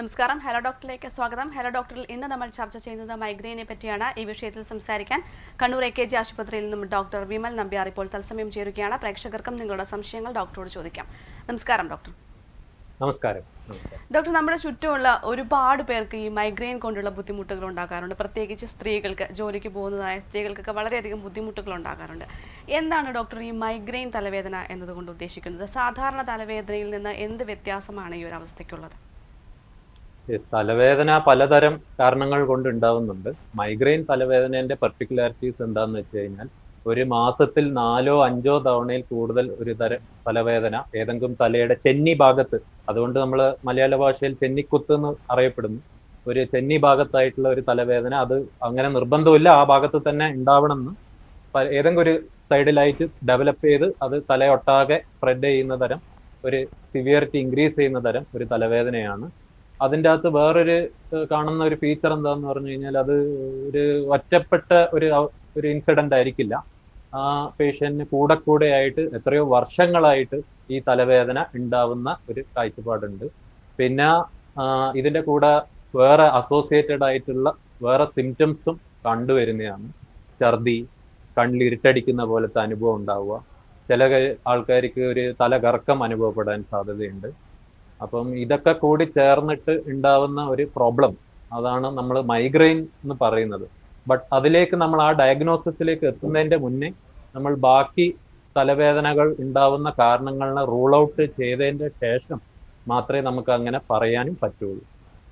നമസ്കാരം ഹലോ ഡോക്ടറിലേക്ക് സ്വാഗതം ഹലോ ഡോക്ടറിൽ ഇന്ന് നമ്മൾ ചർച്ച ചെയ്യുന്നത് മൈഗ്രെയിനെ പറ്റിയാണ് ഈ വിഷയത്തിൽ സംസാരിക്കാൻ കണ്ണൂർ എ കെ ജി ആശുപത്രിയിൽ നിന്നും ഡോക്ടർ വിമൽ നമ്പ്യാർ ഇപ്പോൾ തത്സമയം ചേരുകയാണ് പ്രേക്ഷകർക്കും നിങ്ങളുടെ സംശയങ്ങൾ ഡോക്ടറോട് ചോദിക്കാം നമസ്കാരം ഡോക്ടർ നമസ്കാരം നമസ്കാരം ഡോക്ടർ നമ്മുടെ ചുറ്റുമുള്ള ഒരുപാട് പേർക്ക് ഈ മൈഗ്രെയിൻ കൊണ്ടുള്ള ബുദ്ധിമുട്ടുകൾ ഉണ്ടാകാറുണ്ട് പ്രത്യേകിച്ച് സ്ത്രീകൾക്ക് ജോലിക്ക് പോകുന്നതായ സ്ത്രീകൾക്കൊക്കെ വളരെയധികം ബുദ്ധിമുട്ടുകൾ ഉണ്ടാകാറുണ്ട് എന്താണ് ഡോക്ടർ ഈ മൈഗ്രെയിൻ തലവേദന എന്നതുകൊണ്ട് ഉദ്ദേശിക്കുന്നത് സാധാരണ തലവേദനയിൽ നിന്ന് എന്ത് വ്യത്യാസമാണ് ഈ ഒരു അവസ്ഥയ്ക്കുള്ളത് Yes, തലവേദന പലതരം കാരണങ്ങൾ കൊണ്ട് ഉണ്ടാവുന്നുണ്ട് മൈഗ്രെയിൻ തലവേദനേന്റെ പെർട്ടിക്കുലാരിറ്റീസ് എന്താന്ന് വെച്ച് കഴിഞ്ഞാൽ ഒരു മാസത്തിൽ നാലോ അഞ്ചോ തവണയിൽ കൂടുതൽ ഒരു തരം തലവേദന ഏതെങ്കിലും തലയുടെ ചെന്നി ഭാഗത്ത് അതുകൊണ്ട് നമ്മൾ മലയാള ഭാഷയിൽ ചെന്നിക്കുത്ത് എന്ന് അറിയപ്പെടുന്നു ഒരു ചെന്നി ഭാഗത്തായിട്ടുള്ള ഒരു തലവേദന അത് അങ്ങനെ നിർബന്ധമില്ല ആ ഭാഗത്ത് തന്നെ ഉണ്ടാവണമെന്ന് പ- ഏതെങ്കിലും ഒരു സൈഡിലായിട്ട് ഡെവലപ്പ് ചെയ്ത് അത് തലയൊട്ടാകെ സ്പ്രെഡ് ചെയ്യുന്ന തരം ഒരു സിവിയറിറ്റി ഇൻക്രീസ് ചെയ്യുന്ന തരം ഒരു തലവേദനയാണ് അതിൻ്റെ അകത്ത് വേറൊരു ഏഹ്, കാണുന്ന ഒരു ഫീച്ചർ എന്താന്ന് പറഞ്ഞു കഴിഞ്ഞാൽ അത് ഒരു ഒറ്റപ്പെട്ട ഒരു അവ- ഒരു ഇൻസിഡന്റ് ആയിരിക്കില്ല ആ പേഷ്യന്റിന് കൂടെ കൂടെ ആയിട്ട് എത്രയോ വർഷങ്ങളായിട്ട് ഈ തലവേദന ഉണ്ടാവുന്ന ഒരു കാഴ്ചപ്പാടുണ്ട് പിന്നെ ആ, ഇതിന്റെ കൂടെ വേറെ അസോസിയേറ്റഡ് ആയിട്ടുള്ള വേറെ സിംറ്റംസും കണ്ടുവരുന്നതാണ് ഛർദി കണ്ണിൽ ഇരുട്ടടിക്കുന്ന പോലത്തെ അനുഭവം ഉണ്ടാവുക ചില ക- ആൾക്കാർക്ക് ഒരു തലകറക്കം അനുഭവപ്പെടാൻ സാധ്യതയുണ്ട് അപ്പം ഇതൊക്കെ കൂടി ചേർന്നിട്ട് ഉണ്ടാവുന്ന ഒരു പ്രോബ്ലം അതാണ് നമ്മൾ മൈഗ്രെയിൻ എന്ന് പറയുന്നത് ബട്ട് അതിലേക്ക് നമ്മൾ ആ ഡയഗ്നോസിസിലേക്ക് എത്തുന്നതിന്റെ മുന്നേ നമ്മൾ ബാക്കി തലവേദനകൾ ഉണ്ടാവുന്ന കാരണങ്ങളെ റൂൾ ഔട്ട് ചെയ്തതിന്റെ ശേഷം മാത്രമേ നമുക്ക് അങ്ങനെ പറയാനും പറ്റുള്ളൂ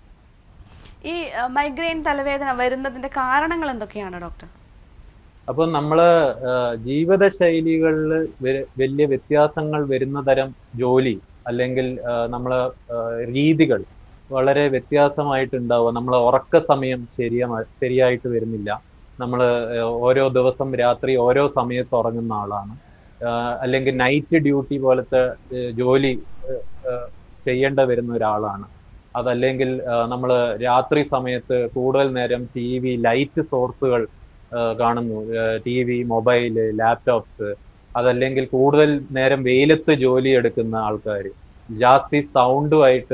ഈ മൈഗ്രെയിൻ തലവേദന വരുന്നതിന്റെ കാരണങ്ങൾ എന്തൊക്കെയാണ് ഡോക്ടർ അപ്പൊ നമ്മള് ജീവിത ശൈലികളിൽ വലിയ വ്യത്യാസങ്ങൾ വരുന്ന തരം ജോലി അല്ലെങ്കിൽ ആ, നമ്മളെ ആ, രീതികൾ വളരെ വ്യത്യാസമായിട്ടുണ്ടാവുക നമ്മളെ ഉറക്ക സമയം ശരിയ ശരിയായിട്ട് വരുന്നില്ല നമ്മൾ ഓരോ ദിവസം രാത്രി ഓരോ സമയത്ത് ഉറങ്ങുന്ന ആളാണ് ആ, അല്ലെങ്കിൽ നൈറ്റ് ഡ്യൂട്ടി പോലത്തെ ഏ, ജോലി ഏ, ഏ, ചെയ്യേണ്ട വരുന്ന ഒരാളാണ് അതല്ലെങ്കിൽ നമ്മൾ രാത്രി സമയത്ത് കൂടുതൽ നേരം ടി വി ലൈറ്റ് സോഴ്സുകൾ കാണുന്നു ടി വി മൊബൈല് ലാപ്ടോപ്സ് അതല്ലെങ്കിൽ കൂടുതൽ നേരം വെയിലത്ത് ജോലി എടുക്കുന്ന ആൾക്കാർ ജാസ്തി സൗണ്ടുമായിട്ട്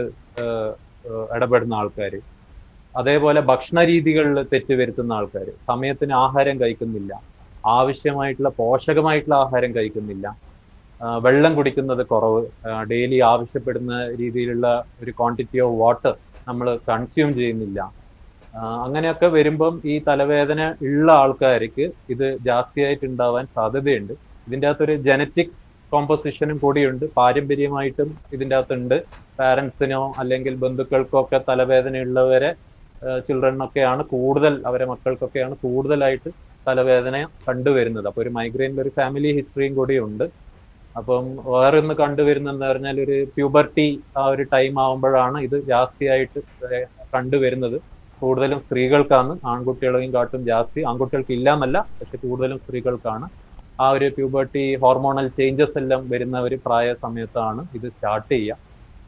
ഇടപെടുന്ന ആൾക്കാർ അതേപോലെ ഭക്ഷണ രീതികളിൽ തെറ്റുവരുത്തുന്ന ആൾക്കാർ സമയത്തിന് ആഹാരം കഴിക്കുന്നില്ല ആവശ്യമായിട്ടുള്ള പോഷകമായിട്ടുള്ള ആഹാരം കഴിക്കുന്നില്ല ആ, വെള്ളം കുടിക്കുന്നത് കുറവ് ഡെയിലി ആവശ്യപ്പെടുന്ന രീതിയിലുള്ള ഒരു ക്വാണ്ടിറ്റി ഓഫ് വാട്ടർ നമ്മൾ കൺസ്യൂം ചെയ്യുന്നില്ല ആ, അങ്ങനെയൊക്കെ വരുമ്പം ഈ തലവേദന ഉള്ള ആൾക്കാർക്ക് ഇത് ജാസ്തിയായിട്ട് ഉണ്ടാവാൻ സാധ്യതയുണ്ട് ഇതിൻ്റെ അകത്തൊരു ജനറ്റിക് കോമ്പോസിഷനും കൂടിയുണ്ട് പാരമ്പര്യമായിട്ടും ഇതിൻ്റെ അകത്തുണ്ട് പാരൻസിനോ അല്ലെങ്കിൽ ബന്ധുക്കൾക്കോ ഒക്കെ തലവേദനയുള്ളവരെ ചിൽഡ്രനൊക്കെയാണ് കൂടുതൽ അവരെ മക്കൾക്കൊക്കെയാണ് കൂടുതലായിട്ട് തലവേദന കണ്ടുവരുന്നത് അപ്പോൾ ഒരു മൈഗ്രെയിനിൽ ഒരു ഫാമിലി ഹിസ്റ്ററിയും കൂടിയുണ്ട് അപ്പം വേറെ ഒന്ന് കണ്ടുവരുന്നെന്ന് പറഞ്ഞാൽ ഒരു പ്യൂബർട്ടി ആ ഒരു ടൈം ആവുമ്പോഴാണ് ഇത് ജാസ്തിയായിട്ട് ഏർ കണ്ടുവരുന്നത് കൂടുതലും സ്ത്രീകൾക്കാണ് ആൺകുട്ടികളെയും കാട്ടും ജാസ്തി ആൺകുട്ടികൾക്ക് ഇല്ല എന്നല്ല പക്ഷെ കൂടുതലും സ്ത്രീകൾക്കാണ് ആ ഒരു പ്യൂബർട്ടി ഹോർമോണൽ ചേഞ്ചസ് എല്ലാം വരുന്ന ഒരു പ്രായ സമയത്താണ് ഇത് സ്റ്റാർട്ട് ചെയ്യുക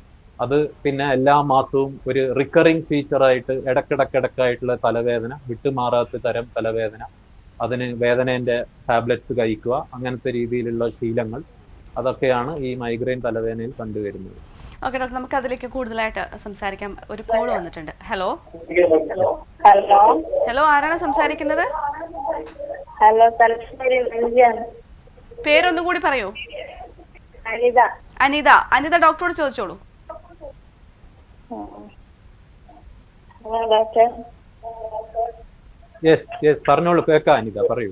അത് പിന്നെ എല്ലാ മാസവും ഒരു റിക്കറിങ് ഫീച്ചറായിട്ട് ഇടക്കിടക്കിടക്കായിട്ടുള്ള തലവേദന വിട്ടുമാറാത്ത തരം തലവേദന അതിന് വേദനേന്റെ ടാബ്ലറ്റ്സ് കഴിക്കുക അങ്ങനത്തെ രീതിയിലുള്ള ശീലങ്ങൾ അതൊക്കെയാണ് ഈ മൈഗ്രെയിൻ തലവേദനയിൽ കണ്ടുവരുന്നത് ഓക്കെ ഡോക്ടർ നമുക്ക് അതിലേക്ക് കൂടുതലായിട്ട് സംസാരിക്കാം ഒരു കോൾ വന്നിട്ടുണ്ട് ഹലോ ഹലോ ഹലോ ആരാണ് സംസാരിക്കുന്നത് ഹലോ തലശ്ശേരി മഞ്ചാണ് പേരൊന്നും കൂടി പറയൂ അനിത അനിത അനിത ഡോക്ടറോട് ചോദിച്ചോളൂ ഹലോ ഡോക്ടർ യെസ് യെസ് പറഞ്ഞോളൂ കേൾക്കാം അനിത പറയൂ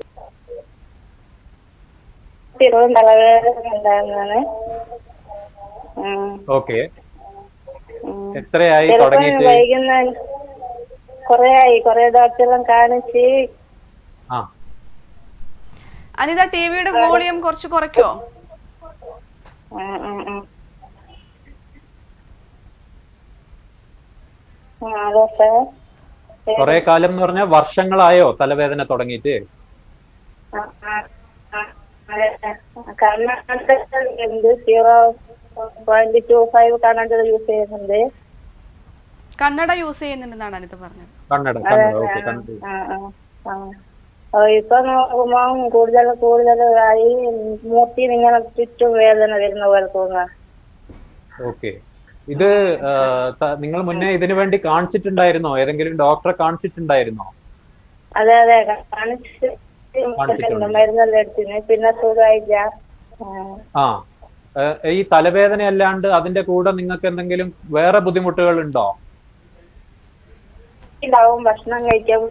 സ്ഥിരവും തലവേദന ഉണ്ടായിരുന്നാണ് ഓക്കെ എത്രയായി ചിലപ്പോ തുടങ്ങിയിട്ട് വൈകുന്നേരം കൊറേ ആയി കൊറേ ഡോക്ടറെല്ലാം കാണിച്ച് ആ അനിത ടി വിയുടെ വോളിയം കുറച്ച് കുറയ്ക്കോ ഉം, ഉം, ഉം. ആ ഡോക്ടർ കുറെ കാലം എന്ന് പറഞ്ഞാൽ വർഷങ്ങളായോ തലവേദന തുടങ്ങിയിട്ട് ആ, ആ, ആ, അതെ. കർണാടക ഉണ്ട് zero point two five Karnataka use ചെയ്യുന്നുണ്ട് കന്നഡ യൂസ് ചെയ്യുന്നുണ്ടെന്നാണ് അനിത പറഞ്ഞത് കന്നഡ കന്നഡ ഓക്കെ കന്നഡ ആ, ആ, ആ. ഓ, ഇപ്പൊ നോക്കുമ്പോ കൂടുതൽ കൂടുതൽ ആയി മൂത്തി ഇങ്ങനെ ചുറ്റും വേദന വരുന്ന പോലെ തോന്നുക ഓക്കെ ഇത് ആ, ത- നിങ്ങൾ മുന്നേ ഇതിനു വേണ്ടി കാണിച്ചിട്ടുണ്ടായിരുന്നോ ഏതെങ്കിലും ഡോക്ടറെ കാണിച്ചിട്ടുണ്ടായിരുന്നോ അതെ അതെ കാണിച്ചിട്ട് കാണിച്ചിട്ടുണ്ട്. മരുന്നെല്ലാം എടുത്തിന് പിന്നെ സുഖമായില്ല ആ. ആ ഏ, ഈ തലവേദന അല്ലാണ്ട് അതിന്റെ കൂടെ നിങ്ങൾക്ക് എന്തെങ്കിലും വേറെ ബുദ്ധിമുട്ടുകൾ ഉണ്ടോ ഉണ്ടാവും ഭക്ഷണം കഴിക്കാൻ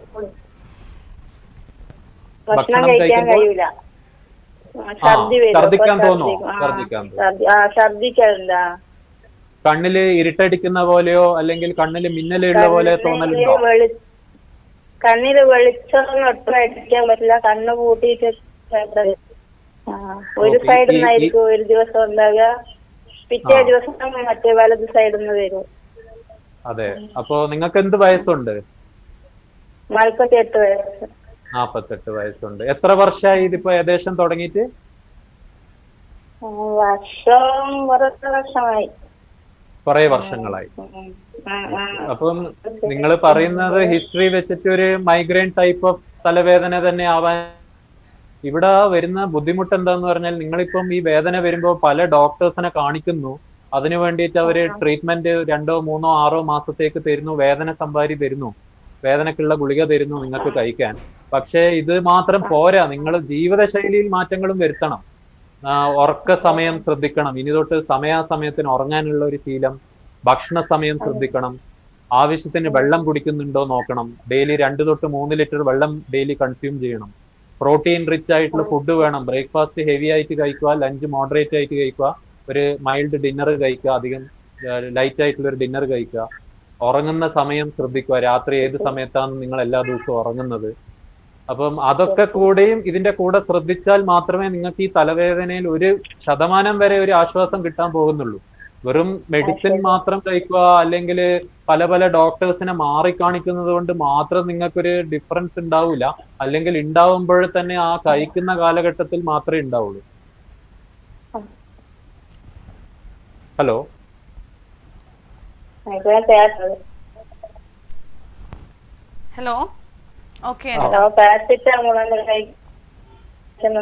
ഭക്ഷണം ഭക്ഷണം കഴിക്കാൻ കഴിക്കുമ്പോൾ? കഴിയൂല ആ, ഛർദി വരും ഛർദ്ദിക്കാൻ അപ്പൊ തോന്നുമോ? ഛർദ്ദിക്കും. ആ, ഛർദ്ദിക്കാൻ തോന്നും. ഛർദ്ദി- ആ ഛർദിക്കാറുണ്ടാ കണ്ണില് ഇരുട്ടടിക്കുന്ന പോലെയോ അല്ലെങ്കിൽ കണ്ണില് മിന്നലുള്ള പോലെ തോന്നലുണ്ടോ കണ്ണില് വെളി കണ്ണില് വെളിച്ചം ഒട്ടും അടിക്കാൻ പറ്റില്ല കണ്ണ് പൂട്ടിയിട്ട് ആ, ഒരു ഓക്കേ, ഈ- സൈഡിൽ ഈ- നിന്നായിരിക്കും ഒരു ദിവസം ഉണ്ടാകുക പിറ്റേ ആ. ദിവസം മറ്റേ വലത് സൈഡിൽ നിന്ന് വരും അതെ അപ്പോ നിങ്ങൾക്ക് എന്ത് വയസ്സുണ്ട് നാൽപ്പത്തി എട്ട് വയസ്സ് നാപ്പത്തെട്ട് വയസ്സുണ്ട് എത്ര വർഷമായി ഇതിപ്പോ ഏകദേശം തുടങ്ങിയിട്ട് ആ, വർഷം കുറച്ച് വർഷമായി കുറെ വർഷങ്ങളായി ഉം. ആ, ആ. അപ്പം നിങ്ങൾ പറയുന്നത് ഹിസ്റ്ററി വെച്ചിട്ട് ഒരു മൈഗ്രെയിൻ ടൈപ്പ് ഓഫ് തലവേദന തന്നെ ആവാൻ ഇവിടെ വരുന്ന ബുദ്ധിമുട്ട് എന്താന്ന് പറഞ്ഞാൽ നിങ്ങളിപ്പം ഈ വേദന വരുമ്പോൾ പല ഡോക്ടേഴ്സിനെ കാണിക്കുന്നു അതിനു വേണ്ടിയിട്ട് അവര് ട്രീറ്റ്മെന്റ് രണ്ടോ മൂന്നോ ആറോ മാസത്തേക്ക് തരുന്നു വേദന സംഭാരി തരുന്നു വേദനക്കുള്ള ഗുളിക തരുന്നു നിങ്ങൾക്ക് കഴിക്കാൻ പക്ഷേ ഇത് മാത്രം പോരാ നിങ്ങൾ ജീവിതശൈലിയിൽ മാറ്റങ്ങളും വരുത്തണം ആ, ഉറക്ക സമയം ശ്രദ്ധിക്കണം ഇനി തൊട്ട് സമയാസമയത്തിന് ഉറങ്ങാനുള്ള ഒരു ശീലം ഭക്ഷണ സമയം ശ്രദ്ധിക്കണം ആവശ്യത്തിന് വെള്ളം കുടിക്കുന്നുണ്ടോ നോക്കണം ഡെയിലി രണ്ട് തൊട്ട് മൂന്ന് ലിറ്റർ വെള്ളം ഡെയിലി കൺസ്യൂം ചെയ്യണം പ്രോട്ടീൻ റിച്ച് ആയിട്ടുള്ള ഫുഡ് വേണം ബ്രേക്ക്ഫാസ്റ്റ് ഹെവി ആയിട്ട് കഴിക്കുക ലഞ്ച് മോഡറേറ്റ് ആയിട്ട് കഴിക്കുക ഒരു മൈൽഡ് ഡിന്നർ കഴിക്കുക അധികം ലൈറ്റ് ആയിട്ടുള്ള ഒരു ഡിന്നർ കഴിക്കുക ഉറങ്ങുന്ന സമയം ശ്രദ്ധിക്കുക രാത്രി ഏത് സമയത്താണ് നിങ്ങൾ എല്ലാ ദിവസവും ഉറങ്ങുന്നത് അപ്പം അതൊക്കെ കൂടെയും ഇതിന്റെ കൂടെ ശ്രദ്ധിച്ചാൽ മാത്രമേ നിങ്ങൾക്ക് ഈ തലവേദനയിൽ ഒരു ശതമാനം വരെ ഒരു ആശ്വാസം കിട്ടാൻ പോകുന്നുള്ളൂ വെറും മെഡിസിൻ മാത്രം കഴിക്കുക അല്ലെങ്കിൽ പല പല ഡോക്ടേഴ്സിനെ മാറിക്കാണിക്കുന്നത് കൊണ്ട് മാത്രം നിങ്ങൾക്കൊരു ഡിഫറൻസ് ഉണ്ടാവില്ല അല്ലെങ്കിൽ ഉണ്ടാവുമ്പോൾ തന്നെ ആ കഴിക്കുന്ന കാലഘട്ടത്തിൽ മാത്രമേ ഉണ്ടാവുള്ളൂ ഹലോ മൈഗ്രേൻ തേട്ടത് ഹലോ ഓക്കെ ആ. ഹലോ പാരസിറ്റാമോൾ കഴിക്കുന്നു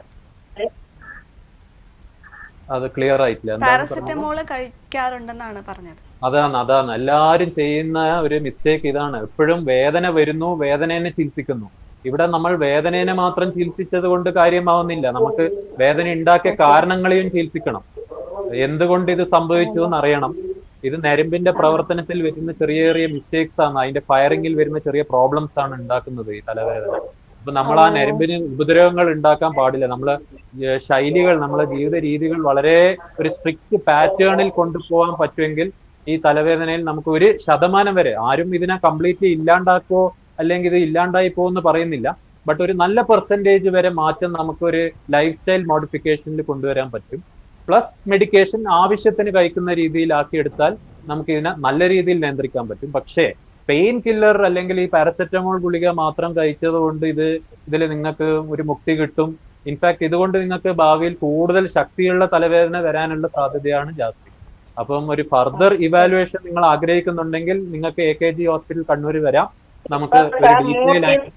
അത് ക്ലിയർ ആയിട്ടില്ല എന്താണ് പറഞ്ഞത്? പാരസെറ്റമോള് കഴിക്കാറുണ്ടെന്നാണ് പറഞ്ഞത് അതാണ് അതാണ് എല്ലാരും ചെയ്യുന്ന ഒരു മിസ്റ്റേക്ക് ഇതാണ് എപ്പോഴും വേദന വരുന്നു വേദനേനെ ചികിത്സിക്കുന്നു ഇവിടെ നമ്മൾ വേദനേനെ മാത്രം ചികിത്സിച്ചത് കൊണ്ട് കാര്യമാവുന്നില്ല നമുക്ക് വേദന ഉണ്ടാക്കിയ കാരണങ്ങളെയും ചികിത്സിക്കണം എന്തുകൊണ്ട് ഇത് സംഭവിച്ചു എന്ന് അറിയണം ഇത് നരമ്പിന്റെ പ്രവർത്തനത്തിൽ വരുന്ന ചെറിയ ചെറിയ മിസ്റ്റേക്സ് ആണ് അതിന്റെ ഫയറിംഗിൽ വരുന്ന ചെറിയ പ്രോബ്ലംസ് ആണ് ഉണ്ടാക്കുന്നത് ഈ തലവേദന അപ്പൊ നമ്മൾ ആ നരമ്പിന് ഉപദ്രവങ്ങൾ ഉണ്ടാക്കാൻ പാടില്ല നമ്മള് ഏർ ശൈലികൾ നമ്മളെ ജീവിത രീതികൾ വളരെ ഒരു സ്ട്രിക്റ്റ് പാറ്റേണിൽ കൊണ്ടുപോകാൻ പറ്റുമെങ്കിൽ ഈ തലവേദനയിൽ നമുക്ക് ഒരു ശതമാനം വരെ ആരും ഇതിനെ കംപ്ലീറ്റ്ലി ഇല്ലാണ്ടാക്കോ അല്ലെങ്കിൽ ഇത് ഇല്ലാണ്ടായി പോകുമെന്ന് പറയുന്നില്ല ബട്ട് ഒരു നല്ല പെർസെൻറ്റേജ് വരെ മാറ്റം നമുക്കൊരു ലൈഫ് സ്റ്റൈൽ മോഡിഫിക്കേഷനിൽ കൊണ്ടുവരാൻ പറ്റും പ്ലസ് മെഡിക്കേഷൻ ആവശ്യത്തിന് കഴിക്കുന്ന രീതിയിലാക്കി എടുത്താൽ നമുക്ക് ഇതിനെ നല്ല രീതിയിൽ നിയന്ത്രിക്കാൻ പറ്റും പക്ഷേ പെയിൻ കില്ലർ അല്ലെങ്കിൽ ഈ പാരസെറ്റമോൾ ഗുളിക മാത്രം കഴിച്ചത് കൊണ്ട് ഇത് ഇതിൽ നിങ്ങൾക്ക് ഒരു മുക്തി കിട്ടും ഇൻഫാക്ട് ഇതുകൊണ്ട് നിങ്ങൾക്ക് ഭാവിയിൽ കൂടുതൽ ശക്തിയുള്ള തലവേദന വരാനുള്ള സാധ്യതയാണ് ജാസ്തി അപ്പം ഒരു ഫർദർ ഇവാലുവേഷൻ നിങ്ങൾ ആഗ്രഹിക്കുന്നുണ്ടെങ്കിൽ നിങ്ങൾക്ക് A K G hospital Kannur വരാം നമുക്ക് ഒരു ഡീറ്റെയിൽ ആയിട്ട്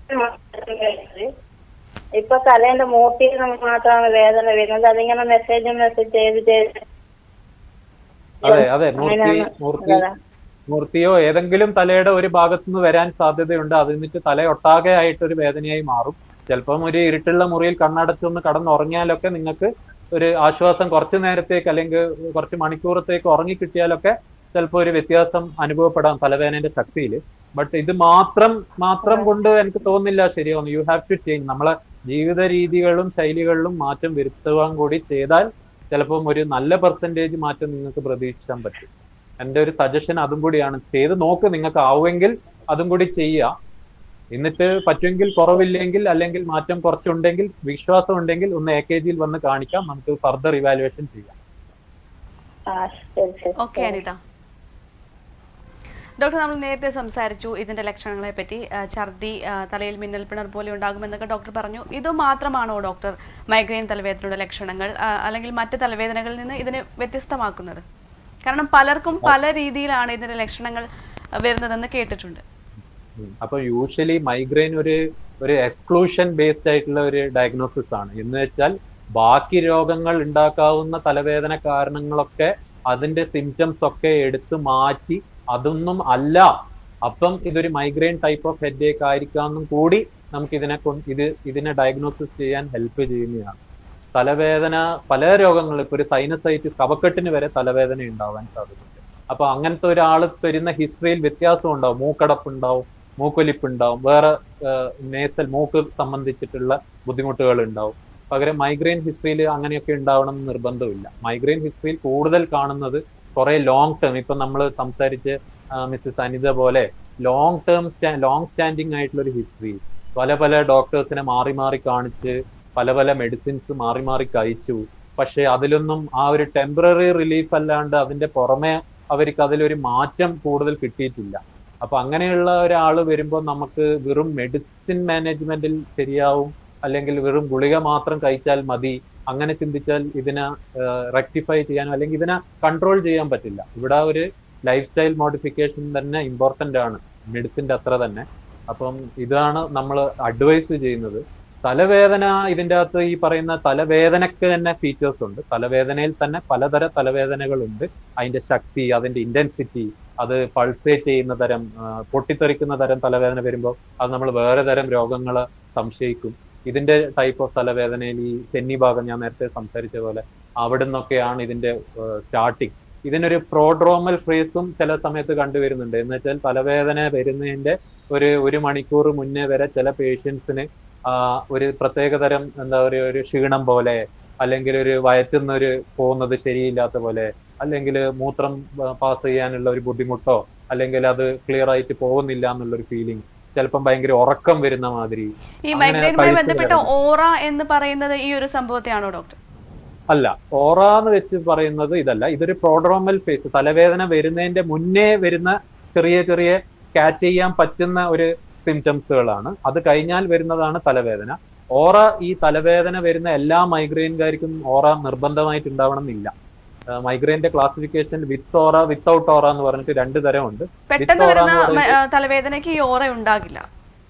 ഇപ്പൊ തലേന്റെ മൂട്ടിൽ നമുക്ക് മാത്രമാണ് വേദന വരുന്നത് അതിങ്ങനെ മെസ്സേജ് മെസ്സേജ് ചെയ്ത് ചെയ്ത് അതെ അതെ മൂർത്തി അങ്ങനെയാണ് മൂർത്തി അതാ. മൂർത്തിയോ ഏതെങ്കിലും തലയുടെ ഒരു ഭാഗത്തു നിന്ന് വരാൻ സാധ്യതയുണ്ട് അത് എന്നിട്ട് തലയൊട്ടാകെ ആയിട്ട് ഒരു വേദനയായി മാറും ചിലപ്പം ഒരു ഇരുട്ടുള്ള മുറിയിൽ കണ്ണടച്ചൊന്ന് കടന്നുറങ്ങിയാലൊക്കെ നിങ്ങൾക്ക് ഒരു ആശ്വാസം കുറച്ച് നേരത്തേക്ക് അല്ലെങ്കിൽ കുറച്ച് മണിക്കൂറത്തേക്ക് ഉറങ്ങി കിട്ടിയാലൊക്കെ ചിലപ്പോൾ ഒരു വ്യത്യാസം അനുഭവപ്പെടാം തലവേദനയുടെ ശക്തിയിൽ ബട്ട് ഇത് മാത്രം മാത്രം കൊണ്ട് എനിക്ക് തോന്നുന്നില്ല ശരിയാവുന്നു യു ഹാവ് ടു ചേഞ്ച് നമ്മളെ ജീവിത രീതികളും ശൈലികളിലും മാറ്റം വരുത്തുവാൻ കൂടി ചെയ്താൽ ചിലപ്പം ഒരു നല്ല പെർസെൻറ്റേജ് മാറ്റം നിങ്ങൾക്ക് പ്രതീക്ഷിക്കാൻ പറ്റും എൻ്റെ ഒരു സജഷൻ അതും കൂടിയാണ് ചെയ്ത് നോക്ക് നിങ്ങൾക്ക് ആവുമെങ്കിൽ അതും കൂടി ചെയ്യുക എന്നിട്ട് പറ്റുമെങ്കിൽ കുറവില്ലെങ്കിൽ അല്ലെങ്കിൽ മാറ്റം കുറച്ചുണ്ടെങ്കിൽ വിശ്വാസം ഉണ്ടെങ്കിൽ ഒന്ന് എ കെ ജിയിൽ വന്ന് കാണിക്കാം നമുക്ക് ഫർദർ ഇവാലുവേഷൻ ചെയ്യാം ആ ശരി ശരി ഓക്കെ അനിത ഡോക്ടർ നമ്മൾ നേരത്തെ സംസാരിച്ചു ഇതിന്റെ ലക്ഷണങ്ങളെ പറ്റി ആ, ഛർദി ആ, തലയിൽ മിന്നൽ പിണർ പോലെ ഉണ്ടാകുമെന്നൊക്കെ ഡോക്ടർ പറഞ്ഞു ഇത് മാത്രമാണോ ഡോക്ടർ മൈഗ്രെയിൻ തലവേദനയുടെ ലക്ഷണങ്ങൾ ആ, അല്ലെങ്കിൽ മറ്റ് തലവേദനകളിൽ നിന്ന് ഇതിനെ വ്യത്യസ്തമാക്കുന്നത് കാരണം പലർക്കും പല രീതിയിലാണ് ഇതിന്റെ ലക്ഷണങ്ങൾ ആ, വരുന്നതെന്ന് കേട്ടിട്ടുണ്ട് ഉം. അപ്പൊ യൂഷ്വലി മൈഗ്രെയിൻ ഒരു ഒരു എക്സ്ക്ലൂഷൻ ബേസ്ഡ് ആയിട്ടുള്ള ഒരു ഡയഗ്നോസിസ് ആണ് എന്ന് വെച്ചാൽ ബാക്കി രോഗങ്ങൾ ഉണ്ടാക്കാവുന്ന തലവേദന കാരണങ്ങളൊക്കെ അതിന്റെ സിംറ്റംസ് ഒക്കെ എടുത്ത് മാറ്റി അതൊന്നും അല്ല അപ്പം ഇതൊരു മൈഗ്രെയിൻ ടൈപ്പ് ഓഫ് ഹെഡേക്ക് ആയിരിക്കാമെന്നും കൂടി നമുക്ക് ഇതിനെ കൊണ്ട് ഇത് ഇതിനെ ഡയഗ്നോസിസ് ചെയ്യാൻ ഹെൽപ്പ് ചെയ്യുന്നതാണ് തലവേദന പല രോഗങ്ങളും ഇപ്പൊ ഒരു സൈനസൈറ്റിസ് കഫക്കെട്ടിന് വരെ തലവേദന ഉണ്ടാവാൻ സാധ്യതയുണ്ട് അപ്പൊ അങ്ങനത്തെ ഒരാൾ തരുന്ന ഹിസ്റ്ററിയിൽ വ്യത്യാസം ഉണ്ടാവും മൂക്കടപ്പ് ഉണ്ടാവും മൂക്കൊലിപ്പ് ഉണ്ടാവും വേറെ നേസൽ മൂക്ക് സംബന്ധിച്ചിട്ടുള്ള ബുദ്ധിമുട്ടുകൾ ഉണ്ടാവും പകരം മൈഗ്രെയിൻ ഹിസ്റ്ററിയിൽ അങ്ങനെയൊക്കെ ഉണ്ടാവണം എന്ന് നിർബന്ധമില്ല മൈഗ്രെയിൻ ഹിസ്റ്ററിയിൽ കൂടുതൽ കാണുന്നത് കുറെ ലോങ് ടേം ഇപ്പൊ നമ്മൾ സംസാരിച്ച് മിസ്സസ് അനിത പോലെ ലോങ് ടേം ലോങ് സ്റ്റാൻഡിങ് ആയിട്ടുള്ള ഒരു ഹിസ്റ്ററി പല പല ഡോക്ടേഴ്സിനെ മാറി മാറി കാണിച്ച് പല പല മെഡിസിൻസ് മാറി മാറി കഴിച്ചു പക്ഷെ അതിലൊന്നും ആ ഒരു ടെമ്പററി റിലീഫ് അല്ലാണ്ട് അതിന്റെ പുറമെ അവർക്ക് അതിലൊരു മാറ്റം കൂടുതൽ കിട്ടിയിട്ടില്ല അപ്പൊ അങ്ങനെയുള്ള ഒരാൾ വരുമ്പോൾ നമുക്ക് വെറും മെഡിസിൻ മാനേജ്മെന്റിൽ ശരിയാവും അല്ലെങ്കിൽ വെറും ഗുളിക മാത്രം കഴിച്ചാൽ മതി അങ്ങനെ ചിന്തിച്ചാൽ ഇതിനെ റെക്ടിഫൈ ചെയ്യാനോ അല്ലെങ്കിൽ ഇതിനെ കൺട്രോൾ ചെയ്യാൻ പറ്റില്ല ഇവിടെ ഒരു ലൈഫ് സ്റ്റൈൽ മോഡിഫിക്കേഷൻ തന്നെ ഇമ്പോർട്ടന്റ് ആണ് മെഡിസിന്റെ അത്ര തന്നെ അപ്പം ഇതാണ് നമ്മൾ അഡ്വൈസ് ചെയ്യുന്നത് തലവേദന ഇതിൻ്റെ അകത്ത് ഈ പറയുന്ന തലവേദനക്ക് തന്നെ ഫീച്ചേഴ്സ് ഉണ്ട് തലവേദനയിൽ തന്നെ പലതര തലവേദനകളുണ്ട് അതിന്റെ ശക്തി അതിന്റെ ഇന്റൻസിറ്റി അത് പൾസേറ്റ് ചെയ്യുന്ന തരം പൊട്ടിത്തെറിക്കുന്ന തരം തലവേദന വരുമ്പോൾ അത് നമ്മൾ വേറെ തരം രോഗങ്ങൾ സംശയിക്കും ഇതിന്റെ ടൈപ്പ് ഓഫ് തലവേദനയിൽ ഈ ചെന്നി ഭാഗം ഞാൻ നേരത്തെ സംസാരിച്ച പോലെ അവിടെ നിന്നൊക്കെയാണ് ഇതിന്റെ സ്റ്റാർട്ടിങ് ഇതിനൊരു പ്രോഡ്രോമൽ ഫ്രേസും ചില സമയത്ത് കണ്ടുവരുന്നുണ്ട് എന്ന് വെച്ചാൽ തലവേദന വരുന്നതിന്റെ ഒരു ഒരു മണിക്കൂർ മുന്നേ വരെ ചില പേഷ്യൻസിന് ഒരു പ്രത്യേക തരം എന്താ പറയുക ഒരു ക്ഷീണം പോലെ അല്ലെങ്കിൽ ഒരു വയറ്റുന്ന ഒരു പോകുന്നത് ശരിയില്ലാത്ത പോലെ അല്ലെങ്കിൽ മൂത്രം പാസ് ചെയ്യാനുള്ള ഒരു ബുദ്ധിമുട്ടോ അല്ലെങ്കിൽ അത് ക്ലിയർ ആയിട്ട് പോകുന്നില്ല എന്നുള്ള ഒരു ഫീലിംഗ് ചിലപ്പം ഭയങ്കര ഉറക്കം വരുന്ന മാതിരി ഈ മൈഗ്രൈനുമായി ബന്ധപ്പെട്ട ഓറ എന്ന് പറയുന്നത് ഈ ഒരു സംഭവത്തെയാണോ ഡോക്ടർ അല്ല ഓറ എന്ന് വെച്ച് പറയുന്നത് ഇതല്ല ഇതൊരു പ്രോഡ്രോമൽ ഫേസ് തലവേദന വരുന്നതിന്റെ മുന്നേ വരുന്ന ചെറിയ ചെറിയ ക്യാച്ച് ചെയ്യാൻ പറ്റുന്ന ഒരു സിംറ്റംസുകളാണ് അത് കഴിഞ്ഞാൽ വരുന്നതാണ് തലവേദന ഓറ ഈ തലവേദന വരുന്ന എല്ലാ മൈഗ്രെയിൻകാർക്കും ഓറ നിർബന്ധമായിട്ട് ഉണ്ടാവണം എന്നില്ല മൈഗ്രെയിന്റെ ക്ലാസിഫിക്കേഷൻ വിത്ത് ഓറ വിത്തൗട്ട് ഓറ എന്ന് പറഞ്ഞിട്ട് രണ്ട് തരമുണ്ട് പെട്ടെന്ന് വരുന്ന തലവേദനയ്ക്ക് ഈ ഓറ ഉണ്ടാകില്ല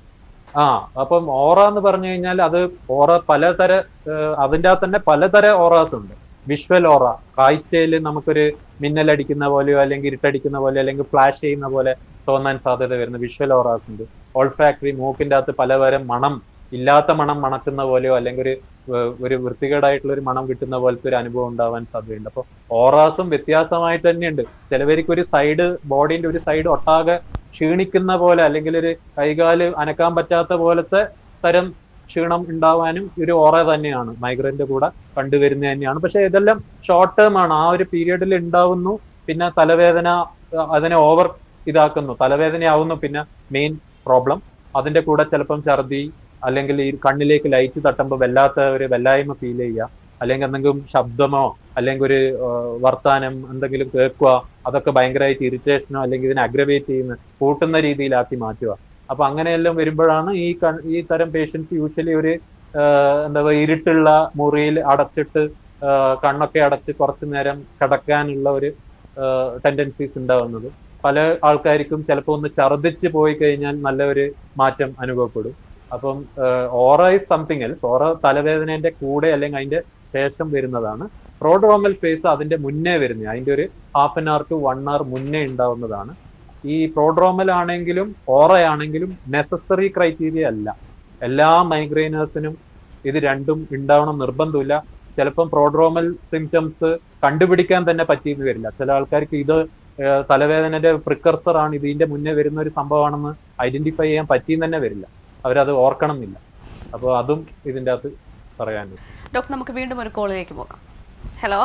ആ അപ്പം ഓറ എന്ന് പറഞ്ഞു കഴിഞ്ഞാൽ അത് ഓറ പലതര അതിൻ്റെ അകത്ത് തന്നെ പലതര ഓറാസ് ഉണ്ട് വിഷ്വൽ ഓറ കാഴ്ചയിൽ നമുക്കൊരു മിന്നലടിക്കുന്ന പോലെയോ അല്ലെങ്കിൽ ഇരുട്ടടിക്കുന്ന പോലെ അല്ലെങ്കിൽ ഫ്ലാഷ് ചെയ്യുന്ന പോലെ തോന്നാൻ സാധ്യത വരുന്ന വിഷ്വൽ ഓറാസ് ഉണ്ട് ഓൾഫാക്ടറി മൂക്കിന്റെ അകത്ത് പലതരം മണം ഇല്ലാത്ത മണം മണക്കുന്ന പോലെയോ അല്ലെങ്കിൽ ഒരു ഒരു വൃത്തികേടായിട്ടുള്ള ഒരു മണം കിട്ടുന്ന പോലത്തെ ഒരു അനുഭവം ഉണ്ടാവാൻ സാധ്യതയുണ്ട് അപ്പോൾ ഓറാസും വ്യത്യാസമായിട്ട് തന്നെയുണ്ട് ചിലവർക്ക് ഒരു സൈഡ് ബോഡിന്റെ ഒരു സൈഡ് ഒട്ടാകെ ക്ഷീണിക്കുന്ന പോലെ അല്ലെങ്കിൽ ഒരു കൈകാല് അനക്കാൻ പറ്റാത്ത പോലത്തെ തരം ക്ഷീണം ഉണ്ടാവാനും ഒരു ഓറ തന്നെയാണ് മൈഗ്രൈന്റെ കൂടെ കണ്ടുവരുന്നത് തന്നെയാണ് പക്ഷെ ഇതെല്ലാം ഷോർട്ട് ടേം ആണ് ആ ഒരു പീരീഡിൽ ഉണ്ടാവുന്നു പിന്നെ തലവേദന അതിനെ ഓവർ ഇതാക്കുന്നു തലവേദനയാവുന്നു പിന്നെ മെയിൻ പ്രോബ്ലം അതിന്റെ കൂടെ ചിലപ്പം ഛർദി അല്ലെങ്കിൽ ഈ കണ്ണിലേക്ക് ലൈറ്റ് തട്ടുമ്പോൾ വല്ലാത്ത ഒരു വല്ലായ്മ ഫീൽ ചെയ്യുക അല്ലെങ്കിൽ എന്തെങ്കിലും ശബ്ദമോ അല്ലെങ്കിൽ ഒരു വർത്താനം എന്തെങ്കിലും കേൾക്കുക അതൊക്കെ ഭയങ്കരമായിട്ട് ഇറിറ്റേഷനോ അല്ലെങ്കിൽ ഇതിനെ അഗ്രവേറ്റ് ചെയ്യുന്ന കൂട്ടുന്ന രീതിയിലാക്കി മാറ്റുക അപ്പൊ അങ്ങനെയെല്ലാം വരുമ്പോഴാണ് ഈ ഈ തരം പേഷ്യൻസ് യൂഷ്വലി ഒരു എന്താ പറയുക ഇരുട്ടുള്ള മുറിയിൽ അടച്ചിട്ട് കണ്ണൊക്കെ അടച്ച് കുറച്ചു നേരം കിടക്കാനുള്ള ഒരു ടെൻഡൻസീസ് ഉണ്ടാവുന്നത് പല ആൾക്കാർക്കും ചിലപ്പോൾ ഒന്ന് ഛർദ്ദിച്ച് പോയി കഴിഞ്ഞാൽ നല്ല ഒരു മാറ്റം അനുഭവപ്പെടും അപ്പം aura is something else aura തലവേദനയുടെ കൂടെ അല്ലെങ്കിൽ അതിന്റെ ശേഷം വരുന്നതാണ് പ്രോഡ്രോമൽ ഫേസ് അതിന്റെ മുന്നേ വരുന്നത് അതിന്റെ ഒരു half an hour to one hour മുന്നേ ഉണ്ടാവുന്നതാണ് ഈ പ്രോഡ്രോമൽ ആണെങ്കിലും ഓറ ആണെങ്കിലും നെസസറി ക്രൈറ്റീരിയ അല്ല എല്ലാ മൈഗ്രെയിനേഴ്സിനും ഇത് രണ്ടും ഉണ്ടാവണം നിർബന്ധമില്ല ചിലപ്പം പ്രോഡ്രോമൽ സിംറ്റംസ് കണ്ടുപിടിക്കാൻ തന്നെ പറ്റിയെന്ന് വരില്ല ചില ആൾക്കാർക്ക് ഇത് തലവേദനയുടെ പ്രിക്കർസർ ആണ് ഇതിന്റെ മുന്നേ വരുന്ന ഒരു സംഭവമാണെന്ന് ഐഡന്റിഫൈ ചെയ്യാൻ പറ്റിയെന്ന് തന്നെ വരില്ല അവരത് ഓർക്കണം എന്നില്ല അപ്പോൾ അതും ഇതിൻ്റെ അകത്ത് പറയാനുണ്ട് ഡോക്ടർ നമുക്ക് വീണ്ടും ഒരു കോളിലേക്ക് പോകാം ഹലോ